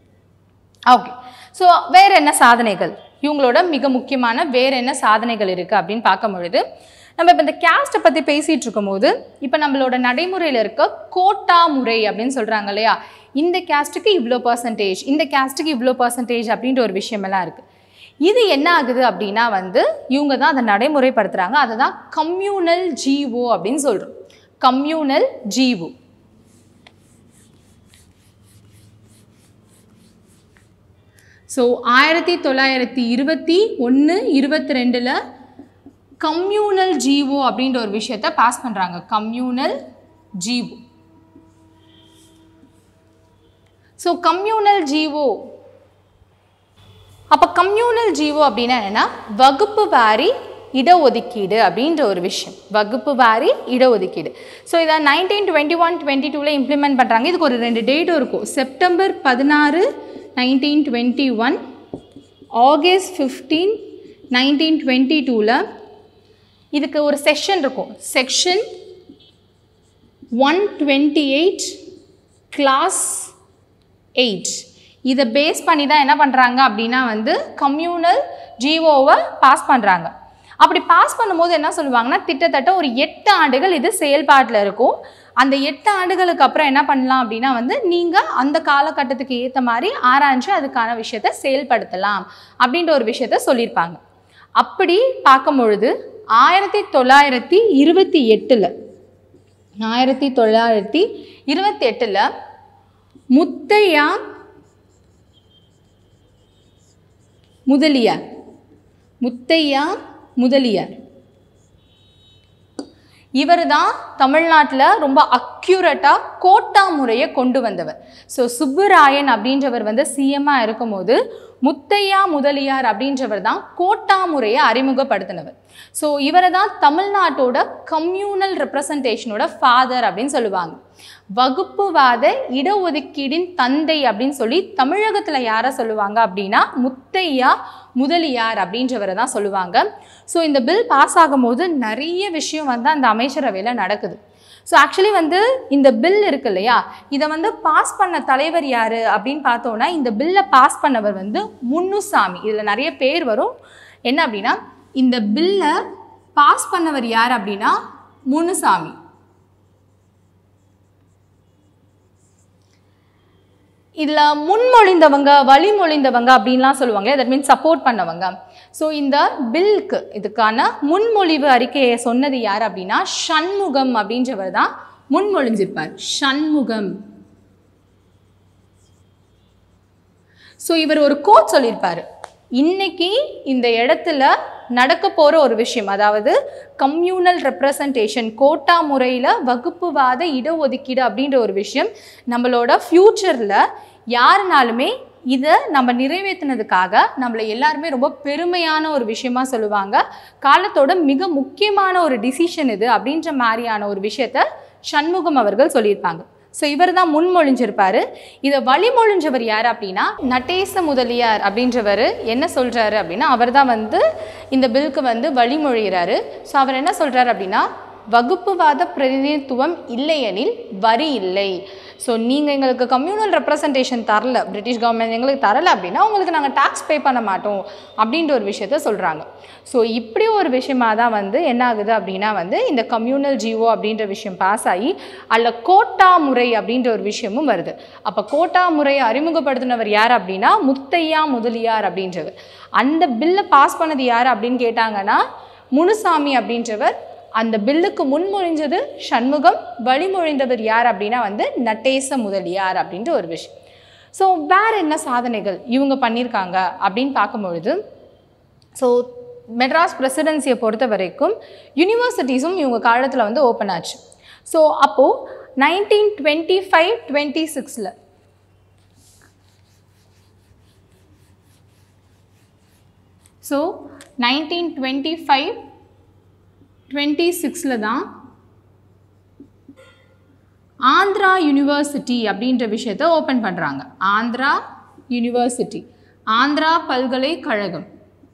ஓகே ஸோ வேறு என்ன சாதனைகள் இவங்களோட மிக முக்கியமான வேறு என்ன சாதனைகள் இருக்குது அப்படின்னு பார்க்கும் பொழுது நம்ம இப்போ இந்த கேஸ்ட்டை பற்றி பேசிகிட்டு இருக்கும்போது இப்போ நம்மளோட நடைமுறையில் இருக்க கோட்டா முறை அப்படின்னு சொல்கிறாங்க இல்லையா இந்த கேஸ்ட்டுக்கு இவ்வளோ பர்சன்டேஜ் இந்த கேஸ்ட்டுக்கு இவ்வளோ பர்சன்டேஜ் அப்படின்ற ஒரு விஷயமெல்லாம் இருக்குது இது என்ன ஆகுது அப்படின்னா வந்து இவங்க தான் அதை நடைமுறைப்படுத்துகிறாங்க அதை தான் கம்யூனல் ஜிஓ அப்படின்னு சொல்கிறோம் கம்யூனல் ஜிஓ ஸோ ஆயிரத்தி தொள்ளாயிரத்தி இருபத்தி ஒன்று இருபத்தி ரெண்டில் கம்யூனல் ஜிஓ அப்படின்ற ஒரு விஷயத்த பாஸ் பண்ணுறாங்க communal GO so communal GO அப்போ கம்யூனல் ஜிஓ அப்படின்னா என்னென்னா வகுப்பு வாரி இடஒதுக்கீடு அப்படின்ற ஒரு விஷயம் வகுப்பு வாரி இடஒதுக்கீடு ஸோ இதை நைன்டீன் டுவெண்ட்டி ஒன் டுவெண்ட்டி டூவில் இம்ப்ளிமெண்ட் பண்ணுறாங்க இதுக்கு ஒரு ரெண்டு டேட்டும் இருக்கும் செப்டம்பர் பதினாறு nineteen twenty one August fifteen nineteen twenty டூவில் இதுக்கு ஒரு செக்ஷன் இருக்கும் section one twenty eight class eight இதை பேஸ் பண்ணி தான் என்ன பண்ணுறாங்க அப்படின்னா வந்து கம்யூனல் ஜிஓவை பாஸ் பண்ணுறாங்க அப்படி பாஸ் பண்ணும்போது என்ன சொல்லுவாங்கன்னா கிட்டத்தட்ட ஒரு எட்டு ஆண்டுகள் இது செயல்பாட்டில் இருக்கும் அந்த எட்டு ஆண்டுகளுக்கு அப்புறம் என்ன பண்ணலாம் அப்படின்னா வந்து நீங்கள் அந்த காலகட்டத்துக்கு ஏற்ற மாதிரி ஆராய்ஞ்சு அதுக்கான விஷயத்த செயல்படுத்தலாம் அப்படின்ற ஒரு விஷயத்த சொல்லியிருப்பாங்க அப்படி பார்க்கும் பொழுது ஆயிரத்தி தொள்ளாயிரத்தி இருபத்தி எட்டில் ஆயிரத்தி தொள்ளாயிரத்தி இருபத்தி எட்டில் முத்தையா முதலியார் முத்தையா முதலியார் இவர் தான் தமிழ்நாட்டில் ரொம்ப அக்யூரட்டாக கோட்டா முறையை கொண்டு வந்தவர் ஸோ சுப்புராயன் அப்படின்றவர் வந்து சிஎம்மாக இருக்கும்போது முத்தையா முதலியார் அப்படின்றவர் தான் கோட்டா முறையை அறிமுகப்படுத்தினவர் ஸோ இவரை தான் தமிழ்நாட்டோட கம்யூனல் ரெப்ரசன்டேஷனோட ஃபாதர் அப்படின்னு சொல்லுவாங்க வகுப்புவாத இடஒதுக்கீடின் தந்தை அப்படின்னு சொல்லி தமிழகத்தில் யாரை சொல்லுவாங்க அப்படின்னா முத்தையா முதலியார் அப்படின்றவரை தான் சொல்லுவாங்க ஸோ இந்த பில் பாஸ் ஆகும்போது நிறைய விஷயம் வந்து அந்த அமைச்சரவையில் நடக்குது ஸோ ஆக்சுவலி வந்து இந்த பில் இருக்கு இல்லையா இதை வந்து பாஸ் பண்ண தலைவர் யார் அப்படின்னு பார்த்தோன்னா இந்த பில்லை பாஸ் பண்ணவர் வந்து முன்னுசாமி இதில் நிறைய பேர் வரும் என்ன அப்படின்னா இந்த பில்லை பாஸ் பண்ணவர் யார் அப்படின்னா முனுசாமி இதில் முன்மொழிந்தவங்க வழிமொழிந்தவங்க அப்படின்லாம் சொல்லுவாங்க தட் மீன்ஸ் சப்போர்ட் பண்ணவங்க ஸோ இந்த பில்க்கு இதுக்கான முன்மொழிவு அறிக்கையை சொன்னது யார் அப்படின்னா ஷண்முகம் அப்படின்றவர் தான் முன்மொழிஞ்சிருப்பார் ஷண்முகம் ஸோ இவர் ஒரு கோட் சொல்லியிருப்பார் இன்னைக்கு இந்த இடத்துல நடக்க போகிற ஒரு விஷயம் அதாவது கம்யூனல் ரெப்ரசன்டேஷன் கோட்டா முறையில் வகுப்புவாத இடஒதுக்கீடு அப்படின்ற ஒரு விஷயம் நம்மளோட ஃப்யூச்சரில் யாருனாலுமே இதை நம்ம நிறைவேற்றினதுக்காக நம்மளை எல்லாருமே ரொம்ப பெருமையான ஒரு விஷயமா சொல்லுவாங்க காலத்தோட மிக முக்கியமான ஒரு டிசிஷன் இது அப்படின்ற மாதிரியான ஒரு விஷயத்த சண்முகம் அவர்கள் சொல்லியிருப்பாங்க ஸோ இவர் தான் முன்மொழிஞ்சிருப்பாரு இதை வழிமொழிஞ்சவர் யார் அப்படின்னா நடேச முதலியார் அப்படின்றவர் என்ன சொல்கிறாரு அப்படின்னா அவர் தான் வந்து இந்த பில்க்கு வந்து வழிமொழிகிறாரு ஸோ அவர் என்ன சொல்கிறாரு அப்படின்னா வகுப்புவாத பிரதிநிதித்துவம் இல்லையெனில் வரி இல்லை ஸோ நீங்கள் எங்களுக்கு கம்யூனல் ரெப்ரசன்டேஷன் தரல பிரிட்டிஷ் கவர்மெண்ட் எங்களுக்கு தரல அப்படின்னா உங்களுக்கு நாங்கள் டேக்ஸ் பே பண்ண மாட்டோம் அப்படின்ற ஒரு விஷயத்த சொல்கிறாங்க ஸோ இப்படி ஒரு விஷயமா தான் வந்து என்ன ஆகுது அப்படின்னா வந்து இந்த கம்யூனல் ஜிஓ அப்படின்ற விஷயம் பாஸ் ஆகி அதில் கோட்டா முறை அப்படின்ற ஒரு விஷயமும் வருது அப்போ கோட்டா முறையை அறிமுகப்படுத்தினவர் யார் அப்படின்னா முத்தையா முதலியார் அப்படின்றவர் அந்த பில்லை பாஸ் பண்ணது யார் அப்படின்னு கேட்டாங்கன்னா முனுசாமி அப்படின்றவர் அந்த பில்லுக்கு முன்மொழிஞ்சது சண்முகம் வழிமொழிந்தவர் யார் அப்படின்னா வந்து நடேச முதலியார் அப்படின்ற ஒரு விஷயம் ஸோ வேற என்ன சாதனைகள் இவங்க பண்ணியிருக்காங்க அப்படின்னு பார்க்கும்பொழுது ஸோ மெட்ராஸ் பிரசிடென்சியை பொறுத்த வரைக்கும் யூனிவர்சிட்டிஸும் இவங்க காலத்தில் வந்து ஓப்பன் ஆச்சு ஸோ அப்போது நைன்டீன் டுவெண்ட்டி ஃபைவ் டுவெண்ட்டி சிக்ஸில் so nineteen twenty five twenty சிக்ஸில் தான் ஆந்திரா யூனிவர்சிட்டி அப்படின்ற விஷயத்த ஓப்பன் பண்ணுறாங்க ஆந்திரா யூனிவர்சிட்டி ஆந்திரா பல்கலைக்கழகம்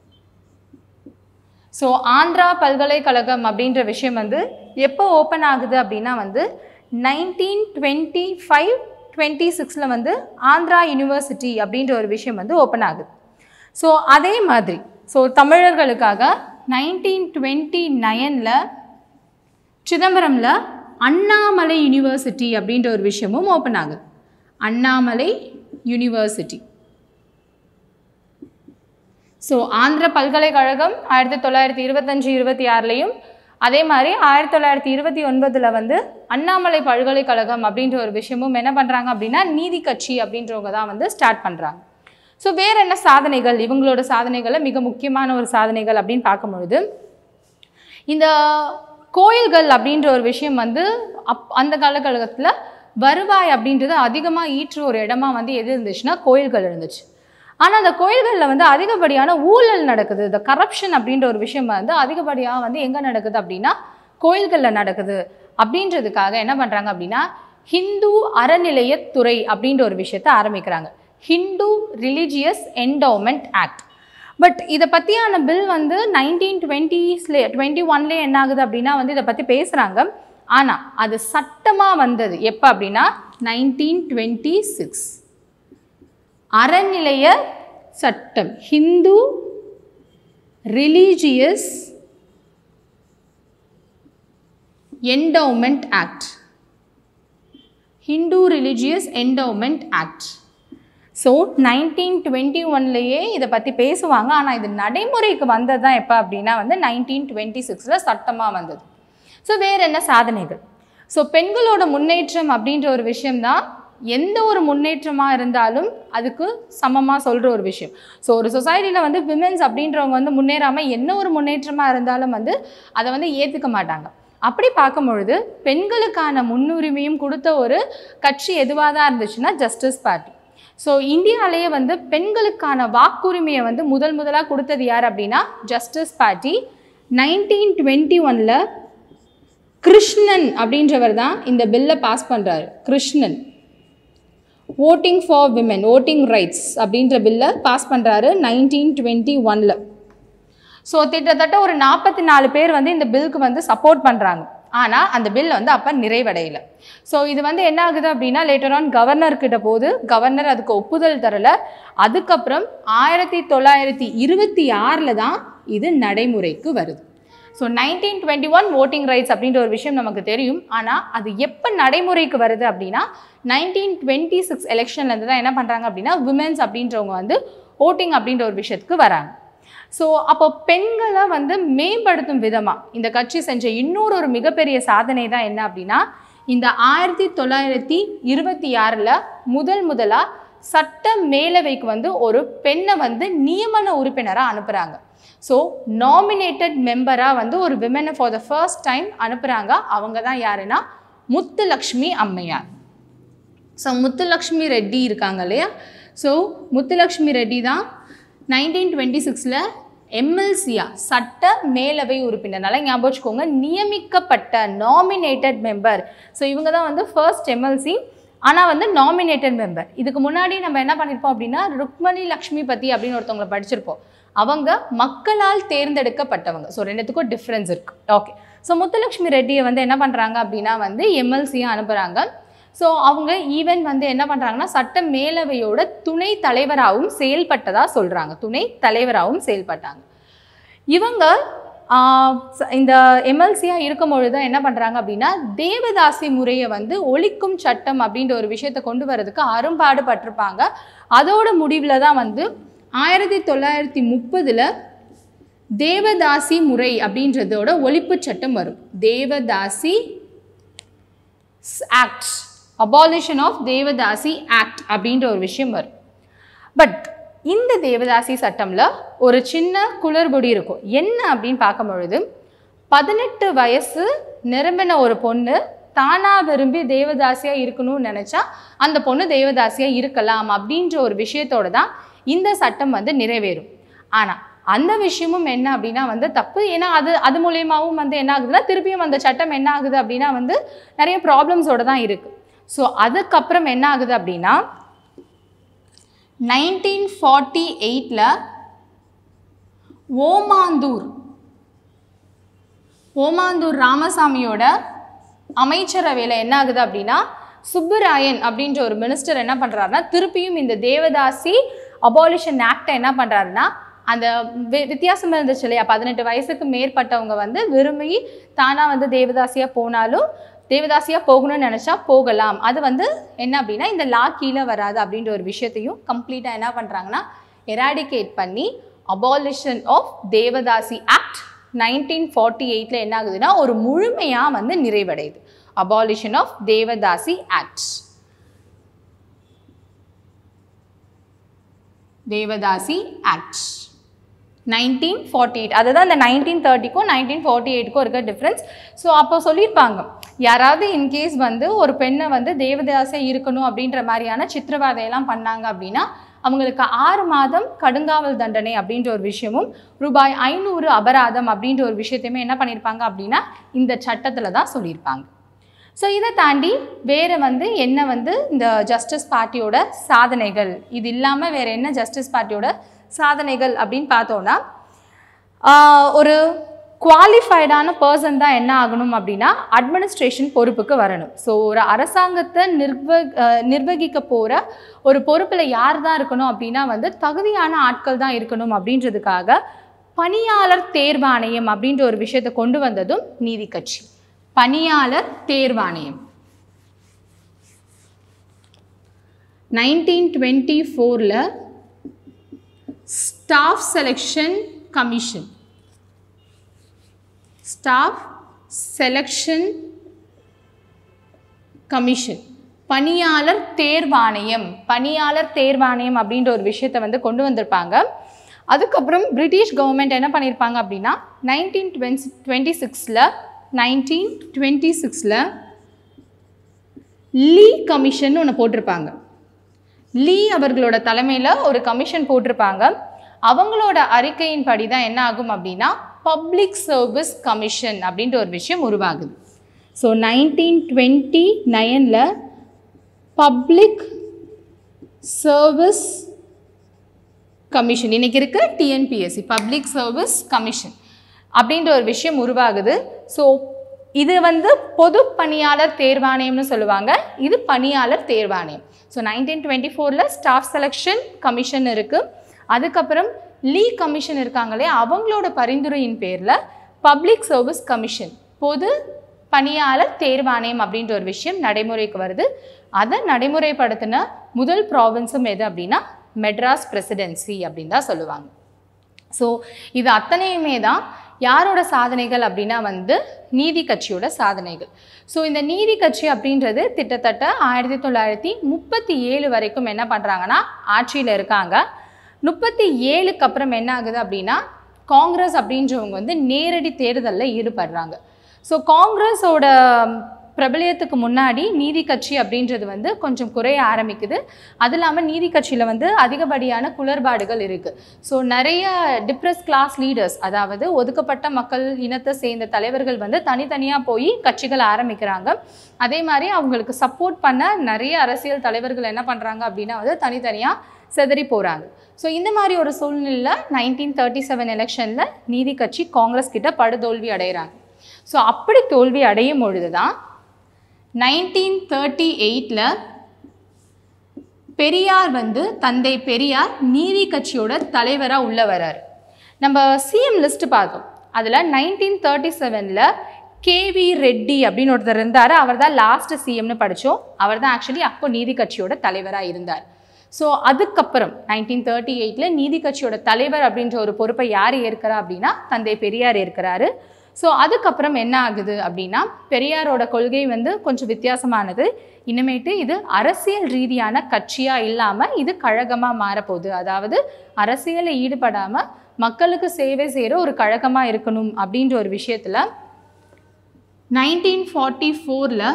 ஸோ ஆந்திரா பல்கலைக்கழகம் அப்படின்ற விஷயம் வந்து எப்போ ஓப்பன் ஆகுது அப்படின்னா வந்து நைன்டீன் டுவெண்ட்டி ஃபைவ் டுவெண்ட்டி சிக்ஸில் வந்து ஆந்திரா யூனிவர்சிட்டி அப்படின்ற ஒரு விஷயம் வந்து ஓப்பன் ஆகுது ஸோ அதே மாதிரி ஸோ தமிழர்களுக்காக நைன்டீன் டுவெண்ட்டி நைனில் சிதம்பரமில் அண்ணாமலை யூனிவர்சிட்டி அப்படின்ற ஒரு விஷயமும் ஓப்பன் ஆகுது அண்ணாமலை யூனிவர்சிட்டி ஸோ ஆந்திர பல்கலைக்கழகம் ஆயிரத்தி தொள்ளாயிரத்தி இருபத்தஞ்சி இருபத்தி ஆறுலையும் அதே மாதிரி ஆயிரத்தி தொள்ளாயிரத்தி இருபத்தி ஒன்பதில் வந்து அண்ணாமலை பல்கலைக்கழகம் அப்படின்ற ஒரு விஷயமும் என்ன பண்ணுறாங்க அப்படின்னா நீதி கட்சி அப்படின்றவங்க தான் வந்து ஸ்டார்ட் பண்ணுறாங்க ஸோ வேறு என்ன சாதனைகள் இவங்களோட சாதனைகளை மிக முக்கியமான ஒரு சாதனைகள் அப்படின்னு பார்க்கும்பொழுது இந்த கோயில்கள் அப்படின்ற ஒரு விஷயம் வந்து அப் அந்த காலகட்டத்தில் வருவாய் அப்படின்றது அதிகமாக ஈற்ற ஒரு இடமா வந்து எது இருந்துச்சுன்னா கோயில்கள் இருந்துச்சு ஆனால் அந்த கோயில்களில் வந்து அதிகப்படியான ஊழல் நடக்குது இந்த கரப்ஷன் அப்படின்ற ஒரு விஷயம் வந்து அதிகப்படியாக வந்து எங்கே நடக்குது அப்படின்னா கோயில்களில் நடக்குது அப்படின்றதுக்காக என்ன பண்ணுறாங்க அப்படின்னா ஹிந்து அறநிலையத்துறை அப்படின்ற ஒரு விஷயத்தை ஆரம்பிக்கிறாங்க Hindu Religious Endowment Act but இதை பற்றியான பில் வந்து நைன்டீன் டுவெண்ட்டிஸ்லே டுவெண்ட்டி ஒன்லேயே என்ன ஆகுது அப்படின்னா வந்து இதை பற்றி பேசுகிறாங்க ஆனால் அது சட்டமாக வந்தது எப்போ அப்படின்னா நைன்டீன் டுவெண்ட்டி சிக்ஸ் அறநிலைய சட்டம் Hindu Religious Endowment Act Hindu Religious Endowment Act so nineteen twenty ஒன்லேயே இதை பற்றி பேசுவாங்க ஆனால் இது நடைமுறைக்கு வந்தது தான் எப்போ அப்படின்னா வந்து நைன்டீன் டுவெண்ட்டி சிக்ஸில் சட்டமாக வந்தது ஸோ வேறு என்ன சாதனைகள் ஸோ பெண்களோட முன்னேற்றம் அப்படின்ற ஒரு விஷயம்தான் எந்த ஒரு முன்னேற்றமாக இருந்தாலும் அதுக்கு சமமாக சொல்கிற ஒரு விஷயம் ஸோ ஒரு சொசைட்டியில் வந்து விமென்ஸ் அப்படின்றவங்க வந்து முன்னேறாமல் என்ன ஒரு முன்னேற்றமாக இருந்தாலும் வந்து அதை வந்து ஏற்றுக்க மாட்டாங்க அப்படி பார்க்கும் பொழுது பெண்களுக்கான முன்னுரிமையும் கொடுத்த ஒரு கட்சி எதுவாக தான் இருந்துச்சுன்னா ஜஸ்டிஸ் பார்ட்டி ஸோ இந்தியாவிலேயே வந்து பெண்களுக்கான வாக்குரிமையை வந்து முதல் முதலாக கொடுத்தது யார் அப்படின்னா ஜஸ்டிஸ் பார்ட்டி நைன்டீன் டுவெண்ட்டி ஒனில் கிருஷ்ணன் அப்படின்றவர் தான் இந்த பில்லை பாஸ் பண்ணுறாரு Krishnan voting for women voting rights அப்படின்ற பில்லை பாஸ் பண்ணுறாரு நைன்டீன் டுவெண்ட்டி ஒனில் ஸோ கிட்டத்தட்ட ஒரு நாற்பத்தி நாலு பேர் வந்து இந்த பில்க்கு வந்து சப்போர்ட் பண்ணுறாங்க ஆனால் அந்த பில் வந்து அப்போ நிறைவடையல ஸோ இது வந்து என்ன ஆகுது அப்படின்னா லேட்டர் ஆன் கவர்னர் கிட்ட போது கவர்னர் அதுக்கு ஒப்புதல் தரல அதுக்கப்புறம் ஆயிரத்தி தொள்ளாயிரத்தி இருபத்தி ஆறில் தான் இது நடைமுறைக்கு வருது so nineteen twenty one voting rights அப்படின்ற ஒரு விஷயம் நமக்கு தெரியும் ஆனால் அது எப்போ நடைமுறைக்கு வருது அப்படின்னா நைன்டீன் டுவெண்ட்டி சிக்ஸ் எலெக்ஷன்லேருந்து தான் என்ன பண்ணுறாங்க அப்படின்னா விமென்ஸ் அப்படின்றவங்க வந்து ஓட்டிங் அப்படின்ற ஒரு விஷயத்துக்கு வராங்க ஸோ அப்போ பெண்களை வந்து மேம்படுத்தும் விதமாக இந்த கட்சி செஞ்ச இன்னொரு ஒரு மிகப்பெரிய சாதனை தான் என்ன அப்படின்னா இந்த ஆயிரத்தி தொள்ளாயிரத்தி இருபத்தி ஆறில் முதல் முதலாக சட்ட மேலவைக்கு வந்து ஒரு பெண்ணை வந்து நியமன உறுப்பினராக அனுப்புகிறாங்க ஸோ நாமினேட்டட் மெம்பராக வந்து ஒரு விமனை ஃபார் த ஃபர்ஸ்ட் டைம் அனுப்புகிறாங்க அவங்க தான் யாருன்னா முத்துலக்ஷ்மி அம்மையார் ஸோ முத்துலக்ஷ்மி ரெட்டி இருக்காங்க இல்லையா ஸோ முத்துலக்ஷ்மி ரெட்டி தான் நைன்டீன் டுவெண்ட்டி சிக்ஸில் எம்எல்சியா சட்ட மேலவை உறுப்பினர் நல்லா ஞாபகம் வச்சுக்கோங்க நியமிக்கப்பட்ட நாமினேட்டட் மெம்பர் ஸோ இவங்க தான் வந்து ஃபர்ஸ்ட் எம்எல்சி ஆனால் வந்து நாமினேட்டட் மெம்பர் இதுக்கு முன்னாடி நம்ம என்ன பண்ணியிருப்போம் அப்படின்னா ருக்மணி லக்ஷ்மி பத்தி அப்படின்னு ஒருத்தவங்களை படிச்சிருப்போம் அவங்க மக்களால் தேர்ந்தெடுக்கப்பட்டவங்க ஸோ ரெண்டுத்துக்கும் டிஃப்ரென்ஸ் இருக்குது ஓகே ஸோ முத்துலக்ஷ்மி ரெட்டியை வந்து என்ன பண்ணுறாங்க அப்படின்னா வந்து எம்எல்சியாக அனுப்புகிறாங்க ஸோ அவங்க ஈவன் வந்து என்ன பண்ணுறாங்கன்னா சட்ட மேலவையோட துணை தலைவராகவும் செயல்பட்டதாக சொல்கிறாங்க துணை தலைவராகவும் செயல்பட்டாங்க இவங்க ஆஹ், ச- இந்த எம்எல்சியாக இருக்கும் பொழுது தான் என்ன பண்ணுறாங்க அப்படின்னா தேவதாசி முறையை வந்து ஒழிக்கும் சட்டம் அப்படின்ற ஒரு விஷயத்தை கொண்டு வரதுக்கு அரும்பாடுபட்டிருப்பாங்க அதோட முடிவில் தான் வந்து ஆயிரத்தி தொள்ளாயிரத்தி முப்பதில் தேவதாசி முறை அப்படின்றதோட ஒழிப்பு சட்டம் வரும் Devadasi act abolition of Devadasi act அப்படின்ற ஒரு விஷயம் வரும் பட் இந்த தேவதாசி சட்டம்ல ஒரு சின்ன குளறுபடி இருக்கும் என்ன அப்படின்னு பார்க்கும் பொழுது பதினெட்டு வயசு நிரம்பின ஒரு பொண்ணு தானா விரும்பி தேவதாசியா இருக்கணும்னு நினைச்சா அந்த பொண்ணு தேவதாசியா இருக்கலாம் அப்படின்ற ஒரு விஷயத்தோட தான் இந்த சட்டம் வந்து நிறைவேறும் ஆனா அந்த விஷயமும் என்ன அப்படின்னா வந்து தப்பு ஏன்னா அது அது மூலியமாவும் வந்து என்ன ஆகுதுன்னா திருப்பியும் அந்த சட்டம் என்ன ஆகுது அப்படின்னா வந்து நிறைய ப்ராப்ளம்ஸோட தான் இருக்கு ஸோ அதுக்கப்புறம் என்ன ஆகுது அப்படின்னா நைன்டீன் ஃபார்ட்டி எயிட்டில் ஓமாந்தூர் ஓமாந்தூர் ராமசாமியோட அமைச்சரவையில் என்ன ஆகுது அப்படின்னா சுப்புராயன் அப்படின்ற ஒரு மினிஸ்டர் என்ன பண்ணுறாருன்னா திருப்பியும் இந்த தேவதாசி அபாலிஷன் ஆக்டை என்ன பண்ணுறாருன்னா அந்த வி- வித்தியாசம் இருந்துச்சு இல்லையா பதினெட்டு வயசுக்கு மேற்பட்டவங்க வந்து விரும்பி தானாக வந்து தேவதாசியாக போனாலும் தேவதாசியாக போகணும்னு நினச்சா போகலாம் அது வந்து என்ன அப்படின்னா இந்த லா கீழே வராது அப்படின்ற ஒரு விஷயத்தையும் கம்ப்ளீட்டாக என்ன பண்ணுறாங்கன்னா எராடிகேட் பண்ணி abolition of Devadasi act nineteen forty எயிட்டில் என்ன ஆகுதுன்னா ஒரு முழுமையாக வந்து நிறைவடையுது abolition of Devadasi act Devadasi act nineteen forty eight அதுதான் இந்த நைன்டீன் தேர்ட்டிக்கும் நைன்டீன் ஃபார்ட்டி எயிட்டுக்கும் இருக்க டிஃப்ரென்ஸ் ஸோ அப்போ சொல்லியிருப்பாங்க யாராவது இன்கேஸ் வந்து ஒரு பெண்ணை வந்து தேவதாசியாக இருக்கணும் அப்படின்ற மாதிரியான சித்திரவதையெல்லாம் பண்ணாங்க அப்படின்னா அவங்களுக்கு ஆறு மாதம் கடுங்காவல் தண்டனை அப்படின்ற ஒரு விஷயமும் ரூபாய் ஐநூறு அபராதம் அப்படின்ற ஒரு விஷயத்தையுமே என்ன பண்ணியிருப்பாங்க அப்படின்னா இந்த சட்டத்தில் தான் சொல்லியிருப்பாங்க ஸோ இதை தாண்டி வேறு வந்து என்ன வந்து இந்த ஜஸ்டிஸ் பார்ட்டியோட சாதனைகள் இது இல்லாமல் வேறு என்ன ஜஸ்டிஸ் பார்ட்டியோட சாதனைகள் அப்படின்னு பார்த்தோன்னா ஆஹ், ஒரு குவாலிஃபைடான பர்சன் தான் என்ன ஆகணும் அப்படின்னா அட்மினிஸ்ட்ரேஷன் பொறுப்புக்கு வரணும் ஸோ ஒரு அரசாங்கத்தை நிர்வ ஆஹ், நிர்வகிக்க போகிற ஒரு பொறுப்பில் யார் தான் இருக்கணும் அப்படின்னா வந்து தகுதியான ஆட்கள் தான் இருக்கணும் அப்படின்றதுக்காக பணியாளர் தேர்வாணையம் அப்படின்ற ஒரு விஷயத்தை கொண்டு வந்ததும் நீதி கட்சி பணியாளர் தேர்வாணையம் நைன்டீன் டுவெண்ட்டி ஃபோரில் Staff Selection Commission Staff Selection Commission பணியாளர் தேர்வாணையம் பணியாளர் தேர்வாணையம் அப்படின்ற ஒரு விஷயத்தை வந்து கொண்டு வந்திருப்பாங்க அதுக்கப்புறம் பிரிட்டிஷ் கவர்மெண்ட் என்ன பண்ணியிருப்பாங்க அப்படின்னா நைன்டீன் டுவெண்ட்டி டுவெண்ட்டி சிக்ஸில் நைன்டீன் டுவெண்ட்டி சிக்ஸில் லீ கமிஷன் ஒன்று போட்டிருப்பாங்க லீ அவர்களோட தலைமையில் ஒரு கமிஷன் போட்டிருப்பாங்க அவங்களோட அறிக்கையின் படி தான் என்ன ஆகும் அப்படின்னா பப்ளிக் சர்வீஸ் கமிஷன் அப்படின்ற ஒரு விஷயம் உருவாகுது ஸோ நைன்டீன் டுவெண்ட்டி நைனில் பப்ளிக் சர்வீஸ் கமிஷன் இன்னைக்கு இருக்க டிஎன்பிஎஸ்சி பப்ளிக் சர்வீஸ் கமிஷன் அப்படின்ற ஒரு விஷயம் உருவாகுது ஸோ இது வந்து பொது பணியாளர் தேர்வாணையம்னு சொல்லுவாங்க இது பணியாளர் தேர்வாணையம் ஸோ நைன்டீன் டுவெண்ட்டி ஃபோரில் ஸ்டாஃப் செலெக்ஷன் கமிஷன் இருக்குது அதுக்கப்புறம் லீ கமிஷன் இருக்காங்களே அவங்களோட பரிந்துரையின் பேரில் பப்ளிக் சர்வீஸ் கமிஷன் பொது பணியாளர் தேர்வாணையம் அப்படின்ற ஒரு விஷயம் நடைமுறைக்கு வருது அதை நடைமுறைப்படுத்தின முதல் ப்ராவின்ஸும் எது அப்படின்னா மெட்ராஸ் பிரசிடென்சி அப்படின்னு தான் சொல்லுவாங்க ஸோ இது அத்தனையுமே தான் யாரோட சாதனைகள் அப்படின்னா வந்து நீதி கட்சியோட சாதனைகள் ஸோ இந்த நீதி கட்சி அப்படின்றது கிட்டத்தட்ட ஆயிரத்தி தொள்ளாயிரத்தி முப்பத்தி ஏழு வரைக்கும் என்ன பண்ணுறாங்கன்னா ஆட்சியில் இருக்காங்க முப்பத்தி ஏழுக்கு அப்புறம் என்ன ஆகுது அப்படின்னா காங்கிரஸ் அப்படின்றவங்க வந்து நேரடி தேர்தலில் ஈடுபடுறாங்க ஸோ காங்கிரஸோட பிரபலியத்துக்கு முன்னாடி நீதி கட்சி அப்படின்றது வந்து கொஞ்சம் குறைய ஆரம்பிக்குது அது இல்லாமல் நீதி கட்சியில் வந்து அதிகப்படியான குளறுபாடுகள் இருக்குது ஸோ நிறைய டிப்ரெஸ் கிளாஸ் லீடர்ஸ் அதாவது ஒதுக்கப்பட்ட மக்கள் இனத்தை சேர்ந்த தலைவர்கள் வந்து தனித்தனியாக போய் கட்சிகள் ஆரம்பிக்கிறாங்க அதே மாதிரி அவங்களுக்கு சப்போர்ட் பண்ண நிறைய அரசியல் தலைவர்கள் என்ன பண்ணுறாங்க அப்படின்னா வந்து தனித்தனியாக செதறி போகிறாங்க ஸோ இந்த மாதிரி ஒரு சூழ்நிலையில் நைன்டீன் தேர்ட்டி செவன் எலெக்ஷனில் நீதி கட்சி காங்கிரஸ் கிட்ட படுதோல்வி அடைகிறாங்க ஸோ அப்படி தோல்வி அடையும் பொழுது தான் நைன்டீன் தேர்ட்டி எயிட்டில் பெரியார் வந்து தந்தை பெரியார் நீதி கட்சியோட தலைவராக உள்ள வரார் நம்ம சிஎம் லிஸ்ட் பார்த்தோம் அதில் நைன்டீன் தேர்ட்டி செவனில் கேவி ரெட்டி அப்படின்னு ஒருத்தர் இருந்தார் அவர் தான் லாஸ்ட் சிஎம்னு படித்தோம் அவர் தான் ஆக்சுவலி அப்போ நீதி கட்சியோட தலைவராக இருந்தார் ஸோ அதுக்கப்புறம் நைன்டீன் தேர்ட்டி எயிட்டில் நீதி கட்சியோட தலைவர் அப்படின்ற ஒரு பொறுப்பை யார் ஏற்கிறா அப்படின்னா தந்தை பெரியார் ஏற்கிறாரு ஸோ அதுக்கப்புறம் என்ன ஆகுது அப்படின்னா பெரியாரோட கொள்கை வந்து கொஞ்சம் வித்தியாசமானது இனிமேட்டு இது அரசியல் ரீதியான கட்சியாக இல்லாமல் இது கழகமாக மாறப்போகுது அதாவது அரசியலில் ஈடுபடாமல் மக்களுக்கு சேவை செய்கிற ஒரு கழகமாக இருக்கணும் அப்படின்ற ஒரு விஷயத்தில் நைன்டீன் ஃபார்ட்டி ஃபோரில்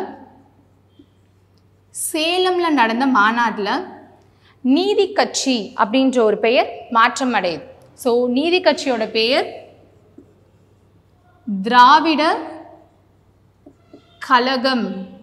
சேலமில் நடந்த மாநாட்டில் நீதி கட்சி அப்படின்ற ஒரு பெயர் மாற்றம் அடையுது ஸோ நீதி கட்சியோட பெயர் திராவிட கழகம்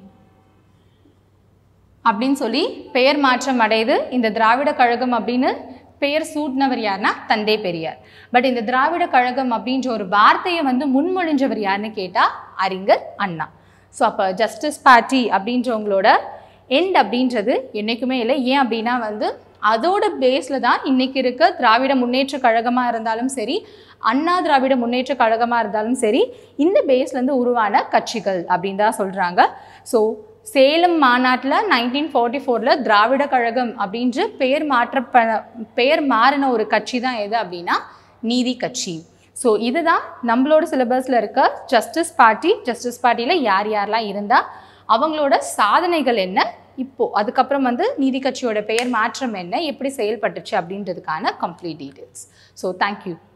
அப்படின்னு சொல்லி பெயர் மாற்றம் அடையுது இந்த திராவிட கழகம் அப்படின்னு பெயர் சூட்டினவர் யாருன்னா தந்தை பெரியார் பட் இந்த திராவிட கழகம் அப்படின்ற ஒரு வார்த்தையை வந்து முன்மொழிஞ்சவர் யாருன்னு கேட்டால் அறிஞர் அண்ணா ஸோ அப்போ ஜஸ்டிஸ் பார்ட்டி அப்படின்றவங்களோட எண்ட் அப்படின்றது என்றைக்குமே இல்லை ஏன் அப்படின்னா வந்து அதோட பேஸில் தான் இன்றைக்கி இருக்க திராவிட முன்னேற்ற கழகமாக இருந்தாலும் சரி அண்ணா திராவிட முன்னேற்ற கழகமாக இருந்தாலும் சரி இந்த பேஸ்லேருந்து உருவான கட்சிகள் அப்படின்னு தான் சொல்கிறாங்க ஸோ சேலம் மாநாட்டில் நைன்டீன் ஃபார்ட்டி ஃபோரில் திராவிட கழகம் அப்படின்ற பெயர் மாற்ற பெயர் மாறின ஒரு கட்சி தான் எது அப்படின்னா நீதி கட்சி ஸோ இதுதான் நம்மளோட சிலபஸில் இருக்க ஜஸ்டிஸ் பார்ட்டி ஜஸ்டிஸ் பார்ட்டியில் யார் யாரெல்லாம் இருந்தால் அவங்களோட சாதனைகள் என்ன இப்போது அதுக்கப்புறம் வந்து நீதி கட்சியோட பெயர் மாற்றம் என்ன எப்படி செயல்பட்டுச்சு அப்படின்றதுக்கான கம்ப்ளீட் டீட்டெயில்ஸ் ஸோ தேங்க்யூ